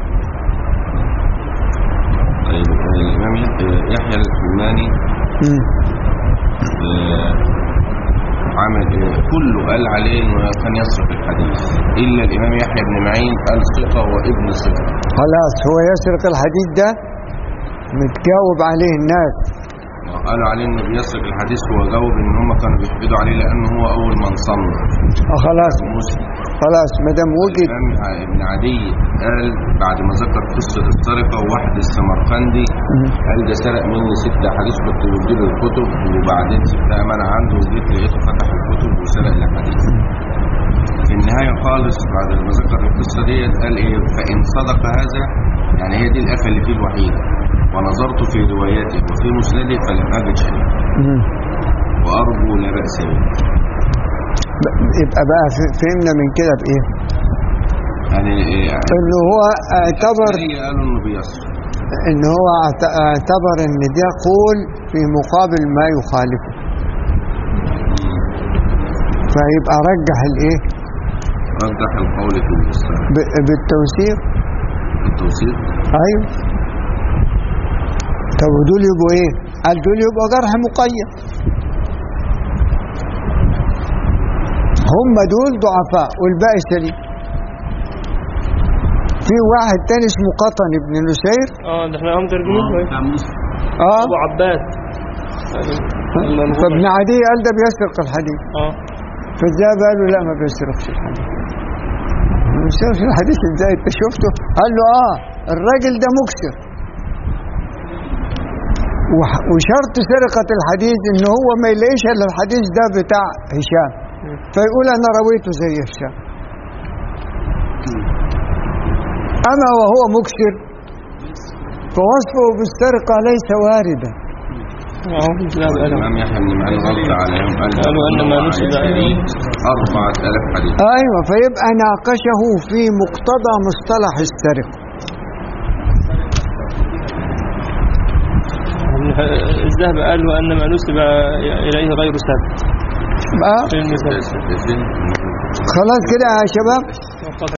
طيب آه، الإمام يحيى الحماني مم. آه، عمل ايه كله قال عليه انه كان يسرق الحديث الا الامام يحيى بن معين قال ثقه وابن ثقه خلاص هو يسرق الحديث ده متجاوب عليه الناس قالوا عليه انه بيسرق الحديث هو جاوب ان هم كانوا بيحمدوا عليه لانه هو اول من صنف آه خلاص مسلم خلاص ما دام وجد الإمام ابن عدي قال بعد ما ذكر قصة السرقة وواحد السمرقندي قال ده سرق مني ست أحاديث كنت بديله الكتب وبعدين سبتها أمانة عنده وجيت لقيته فتح الكتب وسرق الأحاديث في النهاية خالص بعد ما ذكر القصة ديت قال إيه فإن صدق هذا يعني هي دي الآفة اللي فيه الوحيدة ونظرت في رواياته وفي مسنده فلم أجد شيء مم. وأرجو لا بأس به ب- يبقى بقى ف- فهمنا من كده بإيه يعني إيه يعني إنه هو اعتبر قالوا إنه بيسرق ان هو اعت- اعتبر ان ده قول في مقابل ما يخالفه فيبقى رجح الايه رجح القول في الإسلام ب- بالتوثيق التوثيق ايوه طب ودول يبقوا ايه قال دول يبقوا جرح مقيد هم دول ضعفاء والباقي سليم في واحد تاني اسمه قطن ابن نسير اه ده احنا هم ترجمين كويس بتاع مسلم اه ابو عباس فابن عدي قال ده بيسرق الحديث اه فالذهب قال له لا ما بيسرقش الحديث ما بيسرقش الحديث ازاي انت شفته قال له اه الراجل ده مكسر وح- وشرط سرقة الحديث ان هو ما يلاقيش الا الحديث ده بتاع هشام فيقول انا رويته زي هشام اما وهو مكسر فوصفه بالسرقة ليس واردا اهو لا بقى له. الإمام يحيى بن معين رد عليهم قال قالوا أن ما نسب عليه أربعة آلاف حديث ايوه فيبقى ناقشه في مقتضى مصطلح السرقة الذهب قال وان ما نسب اليه غير ثابت بقى في المثال خلاص كده يا شباب